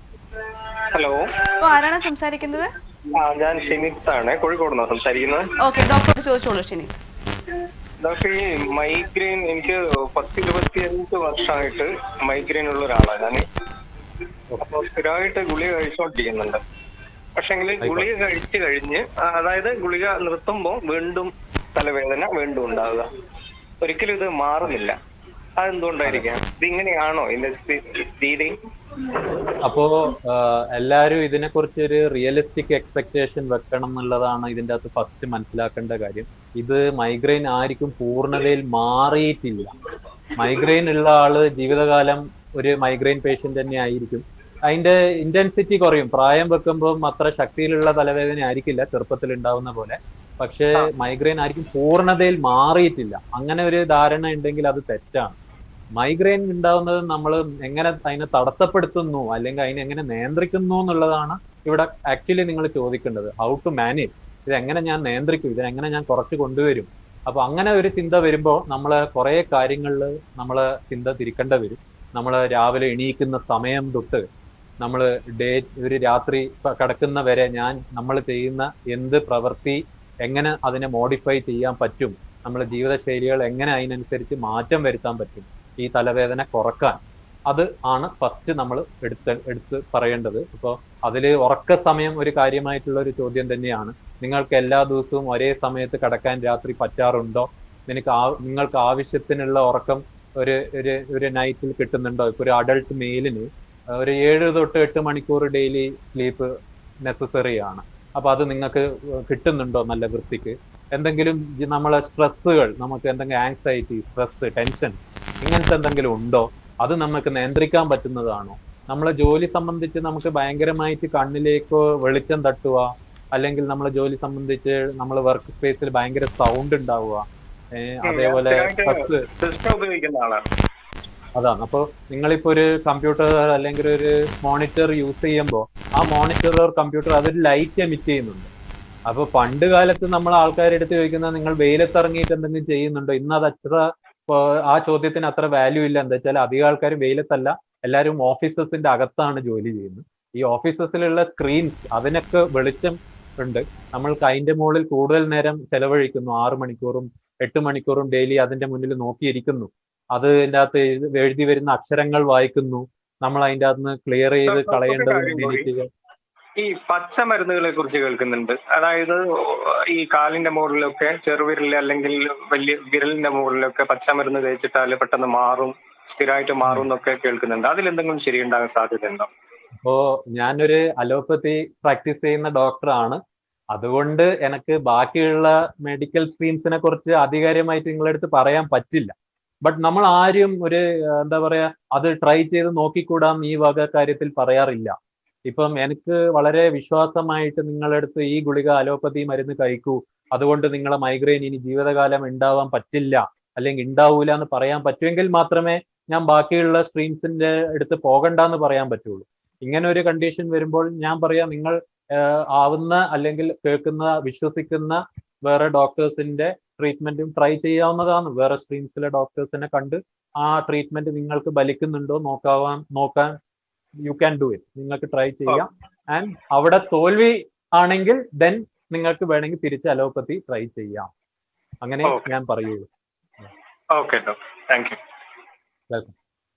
ഹലോ അപ്പോൾ ആരാണ് സംസാരിക്കുന്നത് ആ ഞാൻ ഷിനിത്ത് ആണ് കോഴിക്കോട് നിന്നാണ് സംസാരിക്കുന്നത് ഓക്കെ ഡോക്ടറോട് ചോദിച്ചോളൂ ഷിനി ഡോക്ടർ ഈ മൈഗ്രെയിൻ എനിക്ക് പത്ത് ഇരുപത്തിയഞ്ച് വർഷമായിട്ട് മൈഗ്രെയിൻ ഉള്ള ഒരാളാണ് ഞാൻ അപ്പൊ സ്ഥിരമായിട്ട് ഗുളിക കഴിച്ചുകൊണ്ടിരിക്കുന്നുണ്ട് പക്ഷെങ്കിൽ ഗുളിക കഴിച്ചു കഴിഞ്ഞ് ആ, അതായത് ഗുളിക നിർത്തുമ്പോൾ വീണ്ടും തലവേദന വീണ്ടും ഉണ്ടാവുക ഒരിക്കലും ഇത് മാറുന്നില്ല അതെന്തുകൊണ്ടായിരിക്കാം ഇതിങ്ങനെയാണോ ഇതിന്റെ സ്ഥി- രീതി അപ്പോ ആഹ്, എല്ലാരും ഇതിനെക്കുറിച്ച് ഒരു റിയലിസ്റ്റിക് എക്സ്പെക്ടേഷൻ വെക്കണം എന്നുള്ളതാണ് ഇതിന്റെ അകത്ത് ഫസ്റ്റ് മനസ്സിലാക്കേണ്ട കാര്യം ഇത് മൈഗ്രെയിൻ ആർക്കും പൂർണ്ണതയിൽ മാറിയിട്ടില്ല മൈഗ്രെയിൻ ഉള്ള ആള് ജീവിതകാലം ഒരു മൈഗ്രെയിൻ പേഷ്യന്റ് തന്നെ ആയിരിക്കും അതിന്റെ ഇന്റൻസിറ്റി കുറയും പ്രായം വെക്കുമ്പോൾ അത്ര ശക്തിയിലുള്ള തലവേദന ആയിരിക്കില്ല ചെറുപ്പത്തിൽ ഉണ്ടാവുന്ന പോലെ പക്ഷേ മൈഗ്രെയിൻ ആയിരിക്കും പൂർണ്ണതയിൽ മാറിയിട്ടില്ല അങ്ങനെ ഒരു ധാരണ ഉണ്ടെങ്കിൽ അത് തെറ്റാണ് മൈഗ്രെയിൻ ഉണ്ടാവുന്നത് നമ്മൾ എങ്ങനെ അതിനെ തടസ്സപ്പെടുത്തുന്നു അല്ലെങ്കിൽ അതിനെ എങ്ങനെ നിയന്ത്രിക്കുന്നു എന്നുള്ളതാണ് ഇവിടെ ആക്ച്വലി നിങ്ങൾ ചോദിക്കേണ്ടത് ഹൗ ടു മാനേജ് ഇതെങ്ങനെ ഞാൻ നിയന്ത്രിക്കും ഇതിനെങ്ങനെ ഞാൻ കുറച്ച് കൊണ്ടുവരും അപ്പൊ അങ്ങനെ ഒരു ചിന്ത വരുമ്പോൾ നമ്മൾ കുറെ കാര്യങ്ങളിൽ നമ്മൾ ചിന്ത തിരിക്കേണ്ടി വരും നമ്മൾ രാവിലെ എണീക്കുന്ന സമയം തൊട്ട് നമ്മൾ ഡേ ഒരു രാത്രി പ- കിടക്കുന്ന വരെ ഞാൻ നമ്മൾ ചെയ്യുന്ന എന്ത് പ്രവൃത്തി എങ്ങനെ അതിനെ മോഡിഫൈ ചെയ്യാൻ പറ്റും നമ്മുടെ ജീവിതശൈലികൾ എങ്ങനെ അതിനനുസരിച്ച് മാറ്റം വരുത്താൻ പറ്റും ഈ തലവേദന കുറക്കാൻ അത് ആണ് ഫസ്റ്റ് നമ്മൾ എടുത്ത് എടുത്ത് പറയേണ്ടത് ഇപ്പോൾ അതിൽ ഉറക്ക സമയം ഒരു കാര്യമായിട്ടുള്ള ഒരു ചോദ്യം തന്നെയാണ് നിങ്ങൾക്ക് എല്ലാ ദിവസവും ഒരേ സമയത്ത് കിടക്കാൻ രാത്രി പറ്റാറുണ്ടോ നിനക്ക് ആ നിങ്ങൾക്ക് ആവശ്യത്തിനുള്ള ഉറക്കം ഒരു ഒരു ഒരു നൈറ്റിൽ കിട്ടുന്നുണ്ടോ ഇപ്പൊ ഒരു അഡൾട്ട് മെയിലിന് ഒരു ഏഴ് തൊട്ട് എട്ട് മണിക്കൂർ ഡെയിലി സ്ലീപ്പ് നെസസറി ആണ് അപ്പൊ അത് നിങ്ങൾക്ക് കിട്ടുന്നുണ്ടോ നല്ല വൃത്തിക്ക് എന്തെങ്കിലും ജി- നമ്മളെ സ്ട്രെസ്സുകൾ നമുക്ക് എന്തെങ്കിലും ആങ്സൈറ്റി സ്ട്രെസ് ടെൻഷൻസ് ഇങ്ങനത്തെ എന്തെങ്കിലും ഉണ്ടോ അത് നമുക്ക് നിയന്ത്രിക്കാൻ പറ്റുന്നതാണോ നമ്മളെ ജോലി സംബന്ധിച്ച് നമുക്ക് ഭയങ്കരമായിട്ട് കണ്ണിലേക്ക് വെളിച്ചം തട്ടുക അല്ലെങ്കിൽ നമ്മളെ ജോലി സംബന്ധിച്ച് നമ്മൾ വർക്ക് സ്പേസിൽ ഭയങ്കര സൗണ്ട് ഉണ്ടാവുക ഏഹ് അതേപോലെ സ്ഥിരമായിട്ട് സ്ട്രെസ് സിസ്റ്റം ഉപയോഗിക്കുന്ന ആളാണ് അതാണ് അപ്പോൾ നിങ്ങളിപ്പോ ഒരു കമ്പ്യൂട്ടർ അല്ലെങ്കിൽ ഒരു മോണിറ്റർ യൂസ് ചെയ്യുമ്പോൾ ആ മോണിറ്റർ ഓർ കമ്പ്യൂട്ടർ അതൊരു ലൈറ്റ് എമിറ്റ് ചെയ്യുന്നുണ്ട് അപ്പൊ പണ്ട് കാലത്ത് നമ്മൾ ആൾക്കാരുടെ അടുത്ത് ചോദിക്കുന്നത് നിങ്ങൾ വെയിലത്ത് ഇറങ്ങിയിട്ട് എന്തെങ്കിലും ചെയ്യുന്നുണ്ടോ ഇന്ന് അത് അത്ര ഇപ്പൊ ആ ചോദ്യത്തിന് അത്ര വാല്യൂ ഇല്ല എന്താ വെച്ചാൽ അധികം ആൾക്കാരും വെയിലത്തല്ല എല്ലാവരും ഓഫീസസിന്റെ അകത്താണ് ജോലി ചെയ്യുന്നത് ഈ ഓഫീസസിലുള്ള സ്ക്രീൻസ് അതിനൊക്കെ വെളിച്ചം ഉണ്ട് നമ്മൾക്ക് അതിന്റെ മുകളിൽ കൂടുതൽ നേരം ചെലവഴിക്കുന്നു ആറ് മണിക്കൂറും എട്ട് മണിക്കൂറും ഡെയിലി അതിന്റെ മുന്നിൽ നോക്കിയിരിക്കുന്നു അത് അതിൻ്റെ അകത്ത് എഴുതി- എഴുതി വരുന്ന അക്ഷരങ്ങൾ വായിക്കുന്നു നമ്മൾ അതിന്റെ അകത്ത് നിന്ന് ക്ലിയർ ചെയ്ത് ഒരു കളയേണ്ടത് കാര്യം കൂടി. ഡിലീറ്റ് ചെയ്യുക ഈ പച്ചമരുന്നുകളെ കുറിച്ച് കേൾക്കുന്നുണ്ട് അതായത് ഈ കാലിന്റെ മുകളിലൊക്കെ ചെറുവിരലിൽ അല്ലെങ്കിൽ വലിയ വിരലിന്റെ മുകളിലൊക്കെ പച്ചമരുന്ന് തേച്ചിട്ടാൽ പെട്ടെന്ന് മാറും സ്ഥിരമായിട്ട് മാറും എന്നൊക്കെ കേൾക്കുന്നുണ്ട് അതിലെന്തെങ്കിലും ശരിയുണ്ടാകാൻ സാധ്യതയുണ്ടോ അപ്പോ ഞാനൊരു അലോപ്പതി പ്രാക്ടീസ് ചെയ്യുന്ന ഡോക്ടറാണ് അതുകൊണ്ട് എനിക്ക് ബാക്കിയുള്ള മെഡിക്കൽ സ്ട്രീംസിനെ കുറിച്ച് ആധികാരികമായിട്ട് നിങ്ങളുടെ അടുത്ത് പറയാൻ പറ്റില്ല ബട്ട് നമ്മൾ ആരും ഒരു ആ, എന്താ പറയാ അത് ട്രൈ ചെയ്ത് നോക്കിക്കൂടാം ഈ വക കാര്യത്തിൽ പറയാറില്ല ഇപ്പം എനിക്ക് വളരെ വിശ്വാസമായിട്ട് നിങ്ങളുടെ അടുത്ത് ഈ ഗുളിക അലോപ്പതി മരുന്ന് കഴിക്കൂ അതുകൊണ്ട് നിങ്ങളെ മൈഗ്രെയിൻ ഇനി ജീവിതകാലം ഉണ്ടാവാൻ പറ്റില്ല അല്ലെങ്കിൽ ഉണ്ടാവൂല എന്ന് പറയാൻ പറ്റുമെങ്കിൽ മാത്രമേ ഞാൻ ബാക്കിയുള്ള സ്ട്രീംസിന്റെ അടുത്ത് പോകണ്ടെന്ന് പറയാൻ പറ്റുള്ളൂ ഇങ്ങനെ ഒരു കണ്ടീഷൻ വരുമ്പോൾ ഞാൻ പറയാം നിങ്ങൾ ആഹ് ആവുന്ന അല്ലെങ്കിൽ കേൾക്കുന്ന വിശ്വസിക്കുന്ന വേറെ ഡോക്ടേഴ്സിന്റെ ട്രീറ്റ്മെന്റും ട്രൈ ചെയ്യാവുന്നതാണ് വേറെ സ്ട്രീംസിലെ ഡോക്ടേഴ്സിനെ കണ്ട് ആ ട്രീറ്റ്മെന്റ് നിങ്ങൾക്ക് ബലിക്കുന്നുണ്ടോ നോക്കാവാൻ നോക്കാൻ യു ക്യാൻ ഡു ഇറ്റ് നിങ്ങൾക്ക് ട്രൈ ചെയ്യാം ആൻഡ് അവിടെ തോൽവി ആണെങ്കിൽ ദെൻ നിങ്ങൾക്ക് വേണമെങ്കിൽ തിരിച്ച് അലോപ്പതി ട്രൈ ചെയ്യാം അങ്ങനെ Okay. ഞാൻ പറയുള്ളൂ okay doctor thank you welcome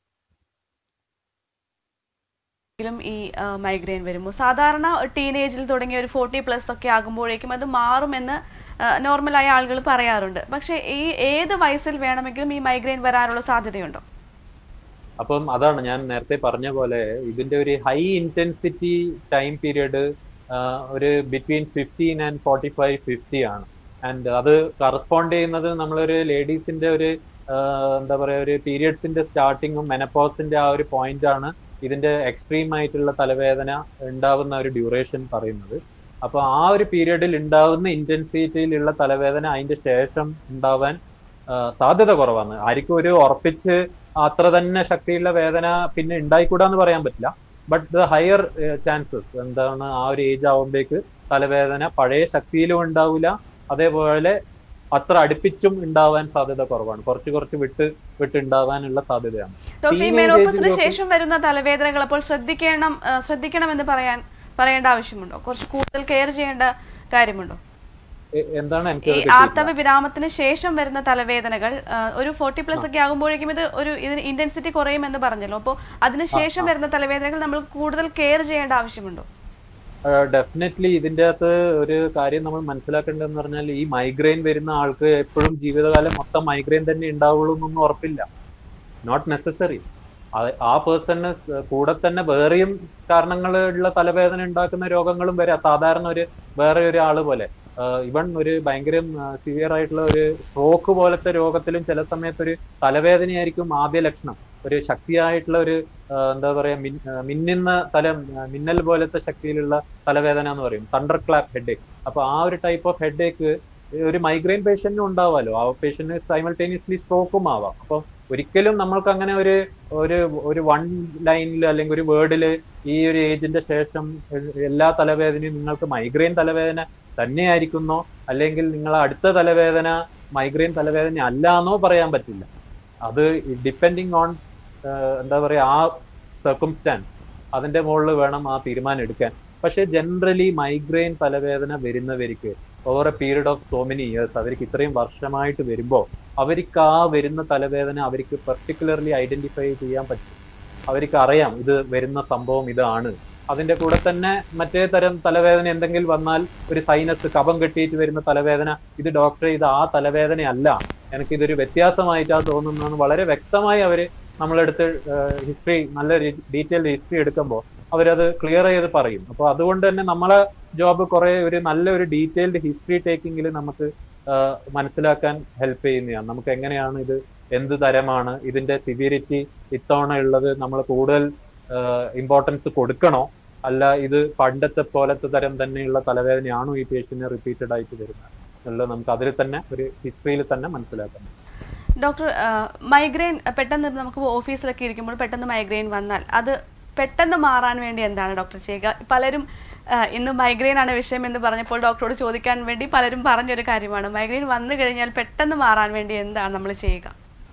എങ്കിലും ഈ മൈഗ്രെയിൻ വരുമ്പോൾ സാധാരണ ടീനേജിൽ തുടങ്ങിയ ഒരു ഫോർട്ടി പ്ലസ് ഒക്കെ ആകുമ്പോഴേക്കും അത് മാറുമെന്ന് നോർമലായ ആളുകൾ പറയാറുണ്ട് പക്ഷേ ഈ ഏത് വയസ്സിൽ വേണമെങ്കിലും ഈ മൈഗ്രെയിൻ വരാനുള്ള സാധ്യതയുണ്ടോ അപ്പം അതാണ് ഞാൻ നേരത്തെ പറഞ്ഞ പോലെ ഇതിന്റെ ഒരു ഹൈ ഇന്റൻസിറ്റി ടൈം പീരിയഡ് ഒരു between fifteen and forty five fifty ആണ് ആൻഡ് അത് കറസ്പോണ്ട് ചെയ്യുന്നത് നമ്മളൊരു ലേഡീസിന്റെ ഒരു ആഹ് എന്താ പറയാ ഒരു പീരിയഡ്സിന്റെ സ്റ്റാർട്ടിങ്ങും മെനപ്പോസിന്റെ ആ ഒരു പോയിന്റ് ആണ് ഇതിന്റെ എക്സ്ട്രീം ആയിട്ടുള്ള തലവേദന ഉണ്ടാവുന്ന ഒരു ഡ്യൂറേഷൻ പറയുന്നത് അപ്പൊ ആ ഒരു പീരിയഡിൽ ഉണ്ടാവുന്ന ഇന്റൻസിറ്റിയിലുള്ള തലവേദന അതിന്റെ ശേഷം ഉണ്ടാവാൻ ആഹ് സാധ്യത കുറവാണ് ആർക്കും ഒരു ഉറപ്പിച്ച് അത്ര തന്നെ ശക്തിയുള്ള വേദന പിന്നെ ഉണ്ടായിക്കൂടാന്ന് പറയാൻ പറ്റില്ല ബട്ട് ദ ഹയർ ചാൻസസ് എന്താണ് ആ ഒരു ഏജ് ആവുമ്പോഴേക്ക് തലവേദന പഴയ ശക്തിയിലും ഉണ്ടാവില്ല അതേപോലെ അത്ര അടുപ്പിച്ചും ഉണ്ടാവാൻ സാധ്യത കുറവാണ് കുറച്ച് കുറച്ച് വിട്ട് വിട്ട് ഉണ്ടാവാനുള്ള സാധ്യതയാണ് ഡോക്ടർ ഈ Teenage മെനോപ്പസിന് age ൽ ഒക്കെ- ശേഷം വരുന്ന തലവേദനകൾ അപ്പോൾ ശ്രദ്ധിക്കണം ആ, ശ്രദ്ധിക്കണമെന്ന് പറയാൻ പറയേണ്ട ആവശ്യമുണ്ടോ കുറച്ച് കൂടുതൽ കെയർ ചെയ്യേണ്ട കാര്യമുണ്ടോ എ- എന്താണ് എനിക്ക് ഈ അത് കിട്ടിയിട്ടില്ല. ആർത്തവ വിരാമത്തിന് ശേഷം വരുന്ന തലവേദനകൾ ആ, ഒരു ഫോർട്ടി പ്ലസ് ഒക്കെ ആകുമ്പോഴേക്കും ഇത് ഒരു ഇതിന് ഇന്റൻസിറ്റി കുറയുമെന്ന് പറഞ്ഞല്ലോ അപ്പോൾ അതിനുശേഷം വരുന്ന തലവേദനകൾ നമ്മൾ കൂടുതൽ കെയർ ചെയ്യേണ്ട ആവശ്യമുണ്ടോ ഡെഫിനറ്റ്ലി ഇതിന്റെ അകത്ത് ഒരു കാര്യം നമ്മൾ മനസ്സിലാക്കേണ്ടതെന്ന് പറഞ്ഞാൽ ഈ മൈഗ്രെയിൻ വരുന്ന ആൾക്ക് എപ്പോഴും ജീവിതകാലം മൊത്തം മൈഗ്രെയിൻ തന്നെ ഉണ്ടാവുള്ളൂ എന്നൊന്നും ഉറപ്പില്ല നോട്ട് നെസസറി ആ പേഴ്സണ് കൂടെ തന്നെ വേറെയും കാരണങ്ങളുള്ള തലവേദന ഉണ്ടാക്കുന്ന രോഗങ്ങളും വരാം സാധാരണ ഒരു വേറെ ഒരു ആള് പോലെ ഇവൺ ഒരു ഭയങ്കര സിവിയർ ആയിട്ടുള്ള ഒരു സ്ട്രോക്ക് പോലത്തെ രോഗത്തിലും ചില സമയത്ത് ഒരു തലവേദനയായിരിക്കും ആദ്യ ലക്ഷണം ഒരു ശക്തിയായിട്ടുള്ള ഒരു ആ, എന്താ പറയാ മിൻ- ആ, മിന്നുന്ന തല ആ, മിന്നൽ പോലത്തെ ശക്തിയിലുള്ള തലവേദന എന്ന് പറയും തണ്ടർ ക്ലാപ്പ് ഹെഡേക്ക് അപ്പൊ ആ ഒരു ടൈപ്പ് ഓഫ് ഹെഡേക്ക് ഒരു മൈഗ്രെയിൻ പേഷ്യന്റിനും ഉണ്ടാവാമല്ലോ ആ പേഷ്യന്റ് സൈമൾട്ടേനിയസ്ലി സ്ട്രോക്കും ആവാം അപ്പം ഒരിക്കലും നമ്മൾക്ക് അങ്ങനെ ഒരു ഒരു ഒരു വൺ ലൈനിൽ അല്ലെങ്കിൽ ഒരു വേർഡിൽ ഈ ഒരു ഏജിന്റെ ശേഷം എല്ലാ തലവേദനയും നിങ്ങൾക്ക് മൈഗ്രെയിൻ തലവേദന തന്നെയായിരിക്കുന്നോ അല്ലെങ്കിൽ നിങ്ങൾ അടുത്ത തലവേദന മൈഗ്രെയിൻ തലവേദന അല്ലാന്നോ പറയാൻ പറ്റില്ല അത് ഡിപ്പെൻഡിങ് ഓൺ എന്താ പറയാ ആ സർക്കംസ്റ്റാൻസ് അതിന്റെ മുകളിൽ വേണം ആ തീരുമാനം എടുക്കാൻ പക്ഷെ ജനറലി മൈഗ്രെയിൻ തലവേദന വരുന്നവർക്ക് over a period of so many years അവർക്ക് ഇത്രയും വർഷമായിട്ട് വരുമ്പോൾ അവർക്ക് ആ വരുന്ന തലവേദന അവർക്ക് പെർട്ടിക്കുലർലി ഐഡന്റിഫൈ ചെയ്യാൻ പറ്റും അവർക്ക് അറിയാം ഇത് വരുന്ന സംഭവം ഇതാണ് അതിന്റെ കൂടെ തന്നെ മറ്റേ തരം തലവേദന എന്തെങ്കിലും വന്നാൽ ഒരു സൈനസ് കഫം കെട്ടിയിട്ട് വരുന്ന തലവേദന ഇത് ഡോക്ടറെ ഇത് ആ തലവേദനയല്ല എനിക്ക് ഇതൊരു വ്യത്യാസമായിട്ടാ തോന്നുന്നതെന്ന് വളരെ വ്യക്തമായി അവര് നമ്മളെടുത്ത് ഹിസ്റ്ററി നല്ല ഡീറ്റെയിൽഡ് ഹിസ്റ്ററി എടുക്കുമ്പോൾ അവരത് ക്ലിയർ ചെയ്ത് പറയും അപ്പോൾ അതുകൊണ്ട് തന്നെ നമ്മളെ ജോബ് കുറെ ഒരു നല്ല ഒരു ഡീറ്റെയിൽഡ് ഹിസ്റ്ററി ടേക്കിങ്ങിൽ നമുക്ക് ആഹ് മനസ്സിലാക്കാൻ ഹെൽപ്പ് ചെയ്യുന്നതാണ് നമുക്ക് എങ്ങനെയാണ് ഇത് എന്ത് തരമാണ് ഇതിന്റെ സിവിയറിറ്റി ഇത്തവണ ഉള്ളത് നമ്മൾ കൂടുതൽ ഇമ്പോർട്ടൻസ് കൊടുക്കണോ അല്ല ഇത് പണ്ടത്തെ പോലത്തെ തരം തന്നെയുള്ള തലവേദനയാണോ ഈ പേഷ്യന്റിന് റിപ്പീറ്റഡ് ആയിട്ട് വരുന്നത് എന്നുള്ളത് നമുക്ക് അതിൽ തന്നെ ഒരു ഹിസ്റ്ററിയിൽ തന്നെ മനസ്സിലാക്കാം ഡോക്ടർ മൈഗ്രെയിൻ പെട്ടെന്ന് നമുക്ക് ഓഫീസിലൊക്കെ ഇരിക്കുമ്പോൾ പെട്ടെന്ന് മൈഗ്രെയിൻ വന്നാൽ അത് പെട്ടെന്ന് മാറാൻ വേണ്ടി എന്താണ് ഡോക്ടർ ചെയ്യുക പലരും ആ, ഇന്ന് മൈഗ്രെയിൻ ആണ് വിഷയം എന്ന് പറഞ്ഞപ്പോൾ ഡോക്ടറോട് ചോദിക്കാൻ വേണ്ടി പലരും പറഞ്ഞൊരു കാര്യമാണ് മൈഗ്രെയിൻ വന്നു കഴിഞ്ഞാൽ പെട്ടെന്ന് മാറാൻ വേണ്ടി എന്താണ് നമ്മൾ ചെയ്യുക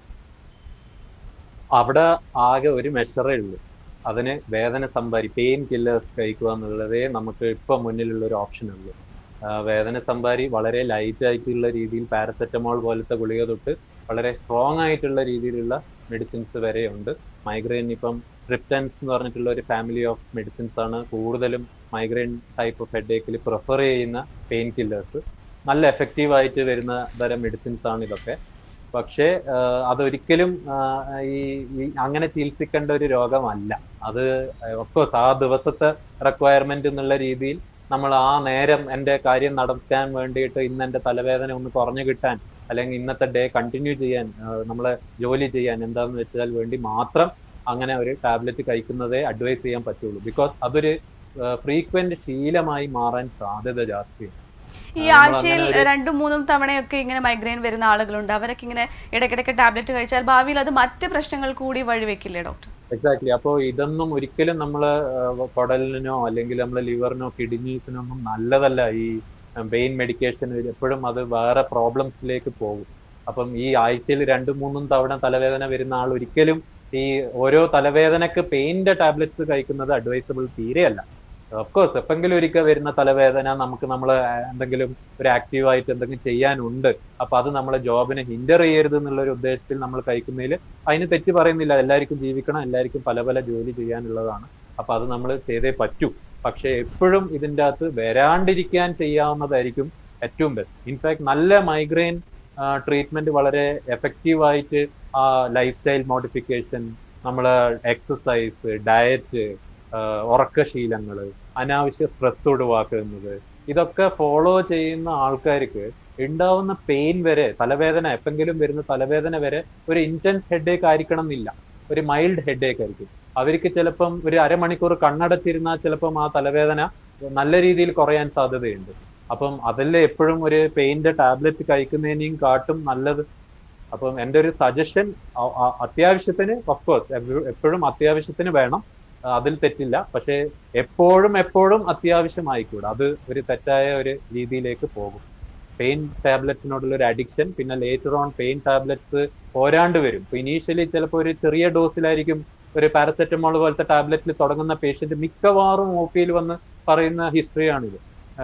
അവിടെ ആകെ ഒരു മെഷറേ ഉള്ളൂ അതിന് വേദന സംഭാരി പെയിൻ കില്ലേഴ്സ് കഴിക്കുക എന്നുള്ളതേ നമുക്ക് ഇപ്പൊ മുന്നിലുള്ള ഒരു ഓപ്ഷൻ ഉള്ളൂ ആ, വേദന സംഭാരി വളരെ ലൈറ്റ് ആയിട്ടുള്ള രീതിയിൽ പാരസെറ്റമോൾ പോലത്തെ ഗുളിക തൊട്ട് വളരെ സ്ട്രോങ് ആയിട്ടുള്ള രീതിയിലുള്ള മെഡിസിൻസ് വരെ ഉണ്ട് മൈഗ്രെയിൻ ഇപ്പം ട്രിപ്റ്റൻസ് എന്ന് പറഞ്ഞിട്ടുള്ള ഒരു ഫാമിലി ഓഫ് മെഡിസിൻസ് ആണ് കൂടുതലും മൈഗ്രെയിൻ ടൈപ്പ് ഓഫ് ഹെഡേക്കിൽ പ്രിഫർ ചെയ്യുന്ന പെയിൻ കില്ലേഴ്സ് നല്ല എഫക്റ്റീവ് ആയിട്ട് വരുന്ന തരം മെഡിസിൻസ് ആണ് ഇതൊക്കെ പക്ഷേ ആഹ് അതൊരിക്കലും ആഹ് ഈ ഈ അങ്ങനെ ചികിത്സിക്കേണ്ട ഒരു രോഗമല്ല അത് ഓഫ്കോഴ്സ് ആ ദിവസത്തെ റിക്വയർമെന്റ് എന്നുള്ള രീതിയിൽ നമ്മൾ ആ നേരം എൻ്റെ കാര്യം നടത്താൻ വേണ്ടിയിട്ട് ഇന്ന് എൻ്റെ തലവേദന ഒന്ന് കുറഞ്ഞു കിട്ടാൻ അല്ലെങ്കിൽ ഇന്നത്തെ ഡേ കണ്ടിന്യൂ ചെയ്യാൻ ആഹ് നമ്മളെ ജോലി ചെയ്യാൻ എന്താന്ന് വെച്ചാൽ വേണ്ടി മാത്രം അങ്ങനെ ഒരു ടാബ്ലറ്റ് കഴിക്കുന്നതേ അഡ്വൈസ് ചെയ്യാൻ പറ്റുള്ളൂ ബിക്കോസ് അതൊരു ഫ്രീക്വന്റ് ശീലമായി മാറാൻ സാധ്യത ജാസ്തിയാണ് ഈ നമ്മൾ ആഴ്ചയിൽ അങ്ങനെ ഒരു- രണ്ടും മൂന്നും തവണയൊക്കെ ഇങ്ങനെ മൈഗ്രെയിൻ വരുന്ന ആളുകളുണ്ട് അവരൊക്കെ ഇങ്ങനെ ഇടയ്ക്കിടയ്ക്ക് ടാബ്ലറ്റ് കഴിച്ചാൽ ഭാവിയിൽ അത് മറ്റ് പ്രശ്നങ്ങൾ കൂടി വഴിവെക്കില്ലേ ഡോക്ടർ എക്സാക്ട്ലി അപ്പോൾ ഇതൊന്നും ഒരിക്കലും നമ്മൾ കുടലിനോ അല്ലെങ്കിൽ നമ്മളെ ലിവറിനോ കിഡ്നീസിനോ ഒന്നും നല്ലതല്ല ഈ പെയിൻ മെഡിക്കേഷൻ എപ്പോഴും അത് വേറെ പ്രോബ്ലംസിലേക്ക് പോകും അപ്പം ഈ ആഴ്ചയിൽ രണ്ടും മൂന്നും തവണ തലവേദന വരുന്ന ആൾ ഒരിക്കലും ഈ ഓരോ തലവേദനക്ക് പെയിന്റെ ടാബ്ലറ്റ്സ് കഴിക്കുന്നത് അഡ്വൈസബിൾ തീരെയല്ല ഓഫ്കോഴ്സ് എപ്പെങ്കിലും ഒരിക്കൽ വരുന്ന തലവേദന നമുക്ക് നമ്മൾ എന്തെങ്കിലും ഒരു ആക്റ്റീവ് ആയിട്ട് എന്തെങ്കിലും ചെയ്യാനുണ്ട് അപ്പൊ അത് നമ്മളെ ജോബിനെ ഹിൻഡർ ചെയ്യരുത് എന്നുള്ള ഒരു ഉദ്ദേശത്തിൽ നമ്മൾ കഴിക്കുന്നതിൽ അതിന് തെറ്റ് പറയുന്നില്ല എല്ലാവർക്കും ജീവിക്കണം എല്ലാവർക്കും പല പല ജോലി ചെയ്യാനുള്ളതാണ് അപ്പൊ അത് നമ്മൾ ചെയ്തേ പറ്റൂ പക്ഷെ എപ്പോഴും ഇതിൻ്റെ അകത്ത് വരാണ്ടിരിക്കാൻ ചെയ്യാവുന്നതായിരിക്കും ഏറ്റവും ബെസ്റ്റ് ഇൻഫാക്ട് നല്ല മൈഗ്രെയിൻ ട്രീറ്റ്മെന്റ് വളരെ എഫക്റ്റീവ് ആയിട്ട് ആ ലൈഫ് സ്റ്റൈൽ മോഡിഫിക്കേഷൻ നമ്മൾ എക്സസൈസ് ഡയറ്റ് ഉറക്കശീലങ്ങൾ അനാവശ്യ സ്ട്രെസ് ഒഴിവാക്കുന്നത് ഇതൊക്കെ ഫോളോ ചെയ്യുന്ന ആൾക്കാർക്ക് ഉണ്ടാവുന്ന പെയിൻ വരെ തലവേദന എപ്പെങ്കിലും വരുന്ന തലവേദന വരെ ഒരു ഇന്റൻസ് ഹെഡേക്ക് ആയിരിക്കണം എന്നില്ല ഒരു മൈൽഡ് ഹെഡേക്ക് ആയിരിക്കും അവർക്ക് ചിലപ്പം ഒരു അരമണിക്കൂർ കണ്ണടച്ചിരുന്നാൽ ചിലപ്പം ആ തലവേദന നല്ല രീതിയിൽ കുറയാൻ സാധ്യതയുണ്ട് അപ്പം അതല്ലേ എപ്പോഴും ഒരു പെയിന്റെ ടാബ്ലറ്റ് കഴിക്കുന്നതിനെയും കാട്ടും നല്ലത് അപ്പം എൻ്റെ ഒരു സജഷൻ അത്യാവശ്യത്തിന് ഓഫ്കോഴ്സ് എപ്പോഴും അത്യാവശ്യത്തിന് വേണം ആ, അതിൽ തെറ്റില്ല പക്ഷേ എപ്പോഴും എപ്പോഴും അത്യാവശ്യമായിക്കൂടാ അത് ഒരു തെറ്റായ ഒരു രീതിയിലേക്ക് പോകും പെയിൻ ടാബ്ലറ്റ്സിനോടുള്ള ഒരു അഡിക്ഷൻ പിന്നെ ലേറ്റർ ഓൺ പെയിൻ ടാബ്ലറ്റ്സ് പോരാണ്ട് വരും ഇപ്പൊ ഇനീഷ്യലി ചിലപ്പോൾ ഒരു ചെറിയ ഡോസിലായിരിക്കും ഒരു പാരസെറ്റമോൾ പോലത്തെ ടാബ്ലറ്റിൽ തുടങ്ങുന്ന പേഷ്യന്റ് മിക്കവാറും ഒ പിയിൽ വന്ന് പറയുന്ന ഹിസ്റ്ററിയാണിത്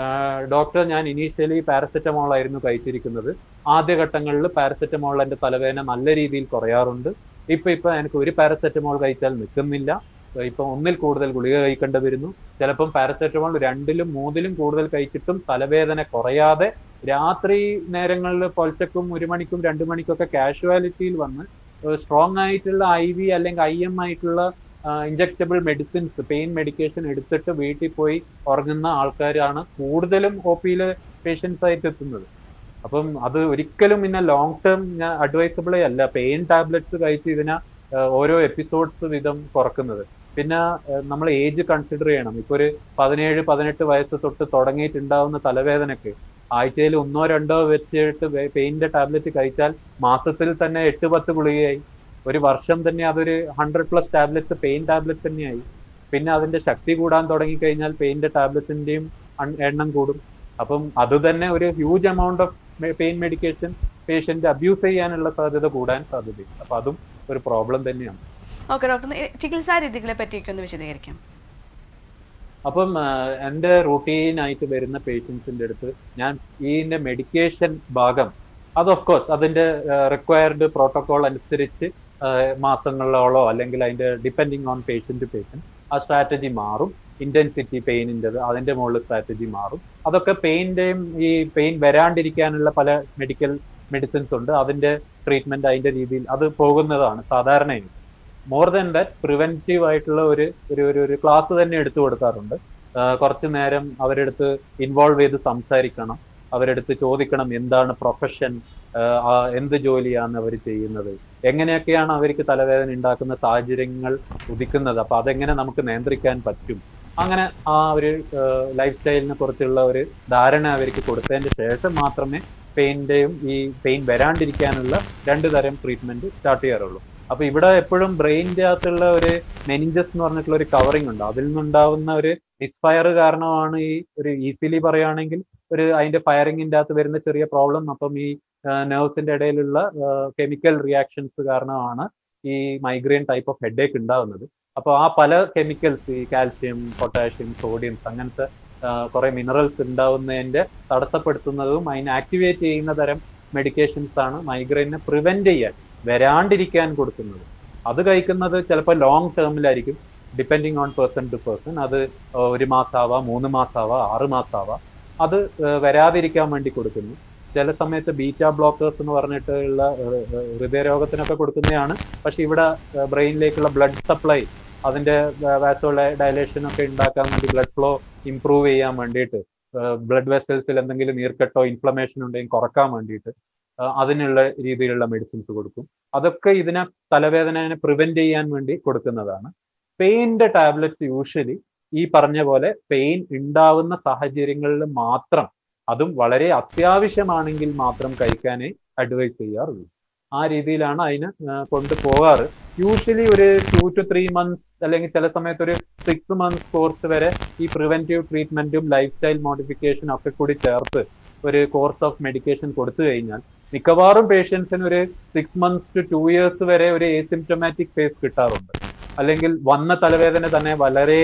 ഡോക്ടർ ഞാൻ ഇനീഷ്യലി പാരസെറ്റമോൾ ആയിരുന്നു കഴിച്ചിരിക്കുന്നത് ആദ്യഘട്ടങ്ങളിൽ പാരസെറ്റമോൾ എൻ്റെ തലവേദന നല്ല രീതിയിൽ കുറയാറുണ്ട് ഇപ്പൊ ഇപ്പൊ എനിക്ക് ഒരു പാരസെറ്റമോൾ കഴിച്ചാൽ നിൽക്കുന്നില്ല ഇപ്പൊ ഒന്നിൽ കൂടുതൽ ഗുളിക കഴിക്കേണ്ടി വരുന്നു ചിലപ്പം പാരസെറ്റമോൾ രണ്ടിലും മൂന്നിലും കൂടുതൽ കഴിച്ചിട്ടും തലവേദന കുറയാതെ രാത്രി നേരങ്ങളിൽ പൊൽച്ചക്കും ഒരു മണിക്കും രണ്ടു മണിക്കൊക്കെ കാഷ്വാലിറ്റിയിൽ വന്ന് സ്ട്രോങ് ആയിട്ടുള്ള ഐ വി അല്ലെങ്കിൽ ഐ എം ആയിട്ടുള്ള ഇഞ്ചക്റ്റബിൾ മെഡിസിൻസ് പെയിൻ മെഡിക്കേഷൻ എടുത്തിട്ട് വീട്ടിൽ പോയി ഉറങ്ങുന്ന ആൾക്കാരാണ് കൂടുതലും ഒ പിയിലെ പേഷ്യൻസ് ആയിട്ട് എത്തുന്നത് അപ്പം അത് ഒരിക്കലും പിന്നെ ലോങ് ടേം ഞാൻ അഡ്വൈസബിളേ അല്ല പെയിൻ ടാബ്ലറ്റ്സ് കഴിച്ച് ഇതിനെ ഓരോ എപ്പിസോഡ്സ് വീതം കുറക്കുന്നത് പിന്നെ നമ്മൾ ഏജ് കൺസിഡർ ചെയ്യണം ഇപ്പൊ ഒരു പതിനേഴ് പതിനെട്ട് വയസ്സ് തൊട്ട് തുടങ്ങിയിട്ടുണ്ടാവുന്ന തലവേദനക്ക് ആഴ്ചയിൽ ഒന്നോ രണ്ടോ വെച്ചിട്ട് പെയിന്റെ ടാബ്ലറ്റ് കഴിച്ചാൽ മാസത്തിൽ തന്നെ എട്ട് പത്ത് ഗുളികയായി ഒരു വർഷം തന്നെ അതൊരു hundred plus tablets pain tablet തന്നെയായി പിന്നെ അതിന്റെ ശക്തി കൂടാൻ തുടങ്ങിക്കഴിഞ്ഞാൽ പെയിന്റെ ടാബ്ലറ്റ്സിന്റെയും എണ്ണം കൂടും അപ്പം അത് തന്നെ ഒരു huge amount of pain medication patient abuse ചെയ്യാനുള്ള സാധ്യത കൂടാൻ സാധ്യതയുണ്ട് അപ്പൊ അതും ഒരു പ്രോബ്ലം തന്നെയാണ് ഓക്കെ ഡോക്ടർ ചികിത്സാ രീതികളെ പറ്റിയൊക്കെ ഒന്ന് വിശദീകരിക്കാം അപ്പം ആഹ്, എൻ്റെ റൂട്ടീനായിട്ട് വരുന്ന പേഷ്യൻസിന്റെ അടുത്ത് ഞാൻ ഇതിന്റെ മെഡിക്കേഷൻ ഭാഗം അത് ഓഫ് കോഴ്സ് അതിന്റെ റിക്വയർഡ് പ്രോട്ടോകോൾ അനുസരിച്ച് ആഹ്, മാസങ്ങളോളോ അല്ലെങ്കിൽ അതിന്റെ depending on patient to patient ആ സ്ട്രാറ്റജി മാറും ഇന്റൻസിറ്റി പെയിനിൻ്റെത് അതിന്റെ മുകളിൽ സ്ട്രാറ്റജി മാറും അതൊക്കെ പെയിന്റെയും ഈ പെയിൻ വരാണ്ടിരിക്കാനുള്ള പല മെഡിക്കൽ മെഡിസിൻസ് ഉണ്ട് അതിന്റെ ട്രീറ്റ്മെന്റ് അതിന്റെ രീതിയിൽ അത് പോകുന്നതാണ് സാധാരണ മോർ ദാൻ ദാറ്റ് പ്രിവെന്റീവ് ആയിട്ടുള്ള ഒരു ഒരു ഒരു ഒരു ക്ലാസ് തന്നെ എടുത്തു കൊടുക്കാറുണ്ട് ആഹ് കുറച്ച് നേരം അവരെടുത്ത് ഇൻവോൾവ് ചെയ്ത് സംസാരിക്കണം അവരെടുത്ത് ചോദിക്കണം എന്താണ് പ്രൊഫഷൻ എന്ത് ജോലിയാണ് അവർ ചെയ്യുന്നത് എങ്ങനെയൊക്കെയാണ് അവർക്ക് തലവേദന ഉണ്ടാക്കുന്ന സാഹചര്യങ്ങൾ ഉദിക്കുന്നത് അപ്പൊ അതെങ്ങനെ നമുക്ക് നിയന്ത്രിക്കാൻ പറ്റും അങ്ങനെ ആ ഒരു ലൈഫ് സ്റ്റൈലിനെ കുറിച്ചുള്ള ഒരു ധാരണ അവർക്ക് കൊടുത്തതിന് ശേഷം മാത്രമേ പെയിന്റെയും ഈ പെയിൻ വരാണ്ടിരിക്കാനുള്ള രണ്ട് തരം ട്രീറ്റ്മെന്റ് സ്റ്റാർട്ട് ചെയ്യാറുള്ളൂ അപ്പൊ ഇവിടെ എപ്പോഴും ബ്രെയിനിന്റെ അകത്തുള്ള ഒരു മെനിഞ്ചസ് എന്ന് പറഞ്ഞിട്ടുള്ള ഒരു കവറിംഗ് ഉണ്ട് അതിൽ നിന്നുണ്ടാവുന്ന ഒരു മിസ്ഫയർ കാരണമാണ് ഈ ഒരു ഈസിലി പറയുകയാണെങ്കിൽ ഒരു അതിന്റെ ഫയറിങ്ങിന്റെ അകത്ത് വരുന്ന ചെറിയ പ്രോബ്ലം അപ്പം ഈ നെർവ്സിന്റെ ഇടയിലുള്ള കെമിക്കൽ റിയാക്ഷൻസ് കാരണമാണ് ഈ മൈഗ്രെയിൻ ടൈപ്പ് ഓഫ് ഹെഡേക്ക് ഉണ്ടാവുന്നത് അപ്പോൾ ആ പല കെമിക്കൽസ് ഈ കാൽഷ്യം പൊട്ടാഷ്യം സോഡിയംസ് അങ്ങനത്തെ കുറെ മിനറൽസ് ഉണ്ടാവുന്നതിന്റെ തടസ്സപ്പെടുത്തുന്നതും അതിനെ ആക്ടിവേറ്റ് ചെയ്യുന്ന തരം മെഡിക്കേഷൻസ് ആണ് മൈഗ്രെയിനെ പ്രിവെന്റ് ചെയ്യാൻ വരാണ്ടിരിക്കാൻ കൊടുക്കുന്നത് അത് കഴിക്കുന്നത് ചിലപ്പോൾ ലോങ് ടേമിലായിരിക്കും depending on person to person അത് ഒരു മാസമാവാം മൂന്ന് മാസമാവാം ആറ് മാസമാവാം അത് വരാതിരിക്കാൻ വേണ്ടി കൊടുക്കുന്നു ചില സമയത്ത് ബീറ്റ ബ്ലോക്കേഴ്സ് എന്ന് പറഞ്ഞിട്ടുള്ള ഹൃദയരോഗത്തിനൊക്കെ കൊടുക്കുന്നതാണ് പക്ഷെ ഇവിടെ ബ്രെയിനിലേക്കുള്ള ബ്ലഡ് സപ്ലൈ അതിന്റെ വാസോ ഡയലേഷൻ ഒക്കെ ഉണ്ടാക്കാൻ വേണ്ടി ബ്ലഡ് ഫ്ലോ ഇംപ്രൂവ് ചെയ്യാൻ വേണ്ടിയിട്ട് ബ്ലഡ് വെസൽസിൽ എന്തെങ്കിലും നീർക്കെട്ടോ ഇൻഫ്ലമേഷൻ ഉണ്ടെങ്കിൽ കുറക്കാൻ വേണ്ടിയിട്ട് അതിനുള്ള രീതിയിലുള്ള മെഡിസിൻസ് കൊടുക്കും അതൊക്കെ ഇതിനെ തലവേദനയെ പ്രിവെന്റ് ചെയ്യാൻ വേണ്ടി കൊടുക്കുന്നതാണ് പെയിന്റെ ടാബ്ലറ്റ്സ് യൂഷ്വലി ഈ പറഞ്ഞ പോലെ പെയിൻ ഉണ്ടാവുന്ന സാഹചര്യങ്ങളിൽ മാത്രം അതും വളരെ അത്യാവശ്യമാണെങ്കിൽ മാത്രം കഴിക്കാനേ അഡ്വൈസ് ചെയ്യാറുള്ളൂ ആ രീതിയിലാണ് അതിന് കൊണ്ടുപോകാറ് യൂഷ്വലി ഒരു ടു ടു ത്രീ മന്ത്സ് അല്ലെങ്കിൽ ചില സമയത്ത് ഒരു സിക്സ് മന്ത്സ് കോഴ്സ് വരെ ഈ പ്രിവെന്റീവ് ട്രീറ്റ്മെന്റും ലൈഫ് സ്റ്റൈൽ മോഡിഫിക്കേഷനും ഒക്കെ കൂടി ചേർത്ത് ഒരു കോഴ്സ് ഓഫ് മെഡിക്കേഷൻ കൊടുത്തു കഴിഞ്ഞാൽ മിക്കവാറും പേഷ്യൻസിന് ഒരു six months to two years വരെ ഒരു ഏസിംറ്റമാറ്റിക് ഫേസ് കിട്ടാറുണ്ട് അല്ലെങ്കിൽ വന്ന തലവേദന തന്നെ വളരെ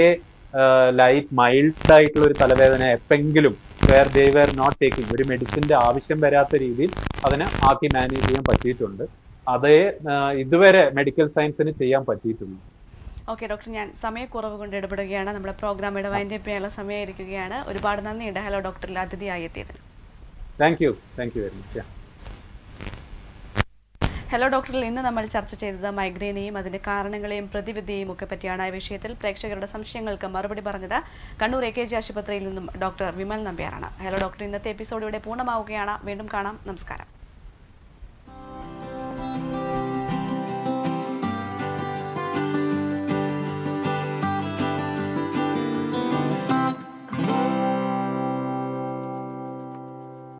ലൈറ്റ് മൈൽഡ് ആയിട്ടുള്ള ഒരു തലവേദന എപ്പെങ്കിലും where they were not taking ഒരു മെഡിസിന്റെ ആവശ്യം വരാത്ത രീതിയിൽ അതിനെ ആക്കി മാനേജ് ചെയ്യാൻ പറ്റിയിട്ടുണ്ട് അതേ ഇതുവരെ മെഡിക്കൽ സയൻസിന് ചെയ്യാൻ പറ്റിയിട്ടുണ്ട് ഓക്കെ ഡോക്ടർ ഞാൻ സമയക്കുറവ് കൊണ്ട് ഇടപെടുകയാണ് നമ്മുടെ പ്രോഗ്രാം ഇടവൈൻഡ് ചെയ്യാനുള്ള സമയമായിരിക്കുകയാണ് ഒരുപാട് നന്ദിയുണ്ട് ഹലോ ഡോക്ടറിൽ അതിഥിയായി എത്തിയതിന് thank you thank you very much hello ഡോക്ടറിൽ ഇന്ന് നമ്മൾ ചർച്ച ചെയ്തത് മൈഗ്രെയിനെയും അതിന്റെ കാരണങ്ങളെയും പ്രതിവിധിയെയും ഒക്കെ പറ്റിയാണ് ഈ വിഷയത്തിൽ പ്രേക്ഷകരുടെ സംശയങ്ങൾക്ക് മറുപടി പറഞ്ഞത് കണ്ണൂർ എ കെ ജി ആശുപത്രിയിൽ നിന്നും ഡോക്ടർ വിമൽ നമ്പ്യാറാണ് ഹലോ ഡോക്ടർ ഇന്നത്തെ എപ്പിസോഡ് ഇവിടെ പൂർണ്ണമാവുകയാണ് വീണ്ടും കാണാം നമസ്കാരം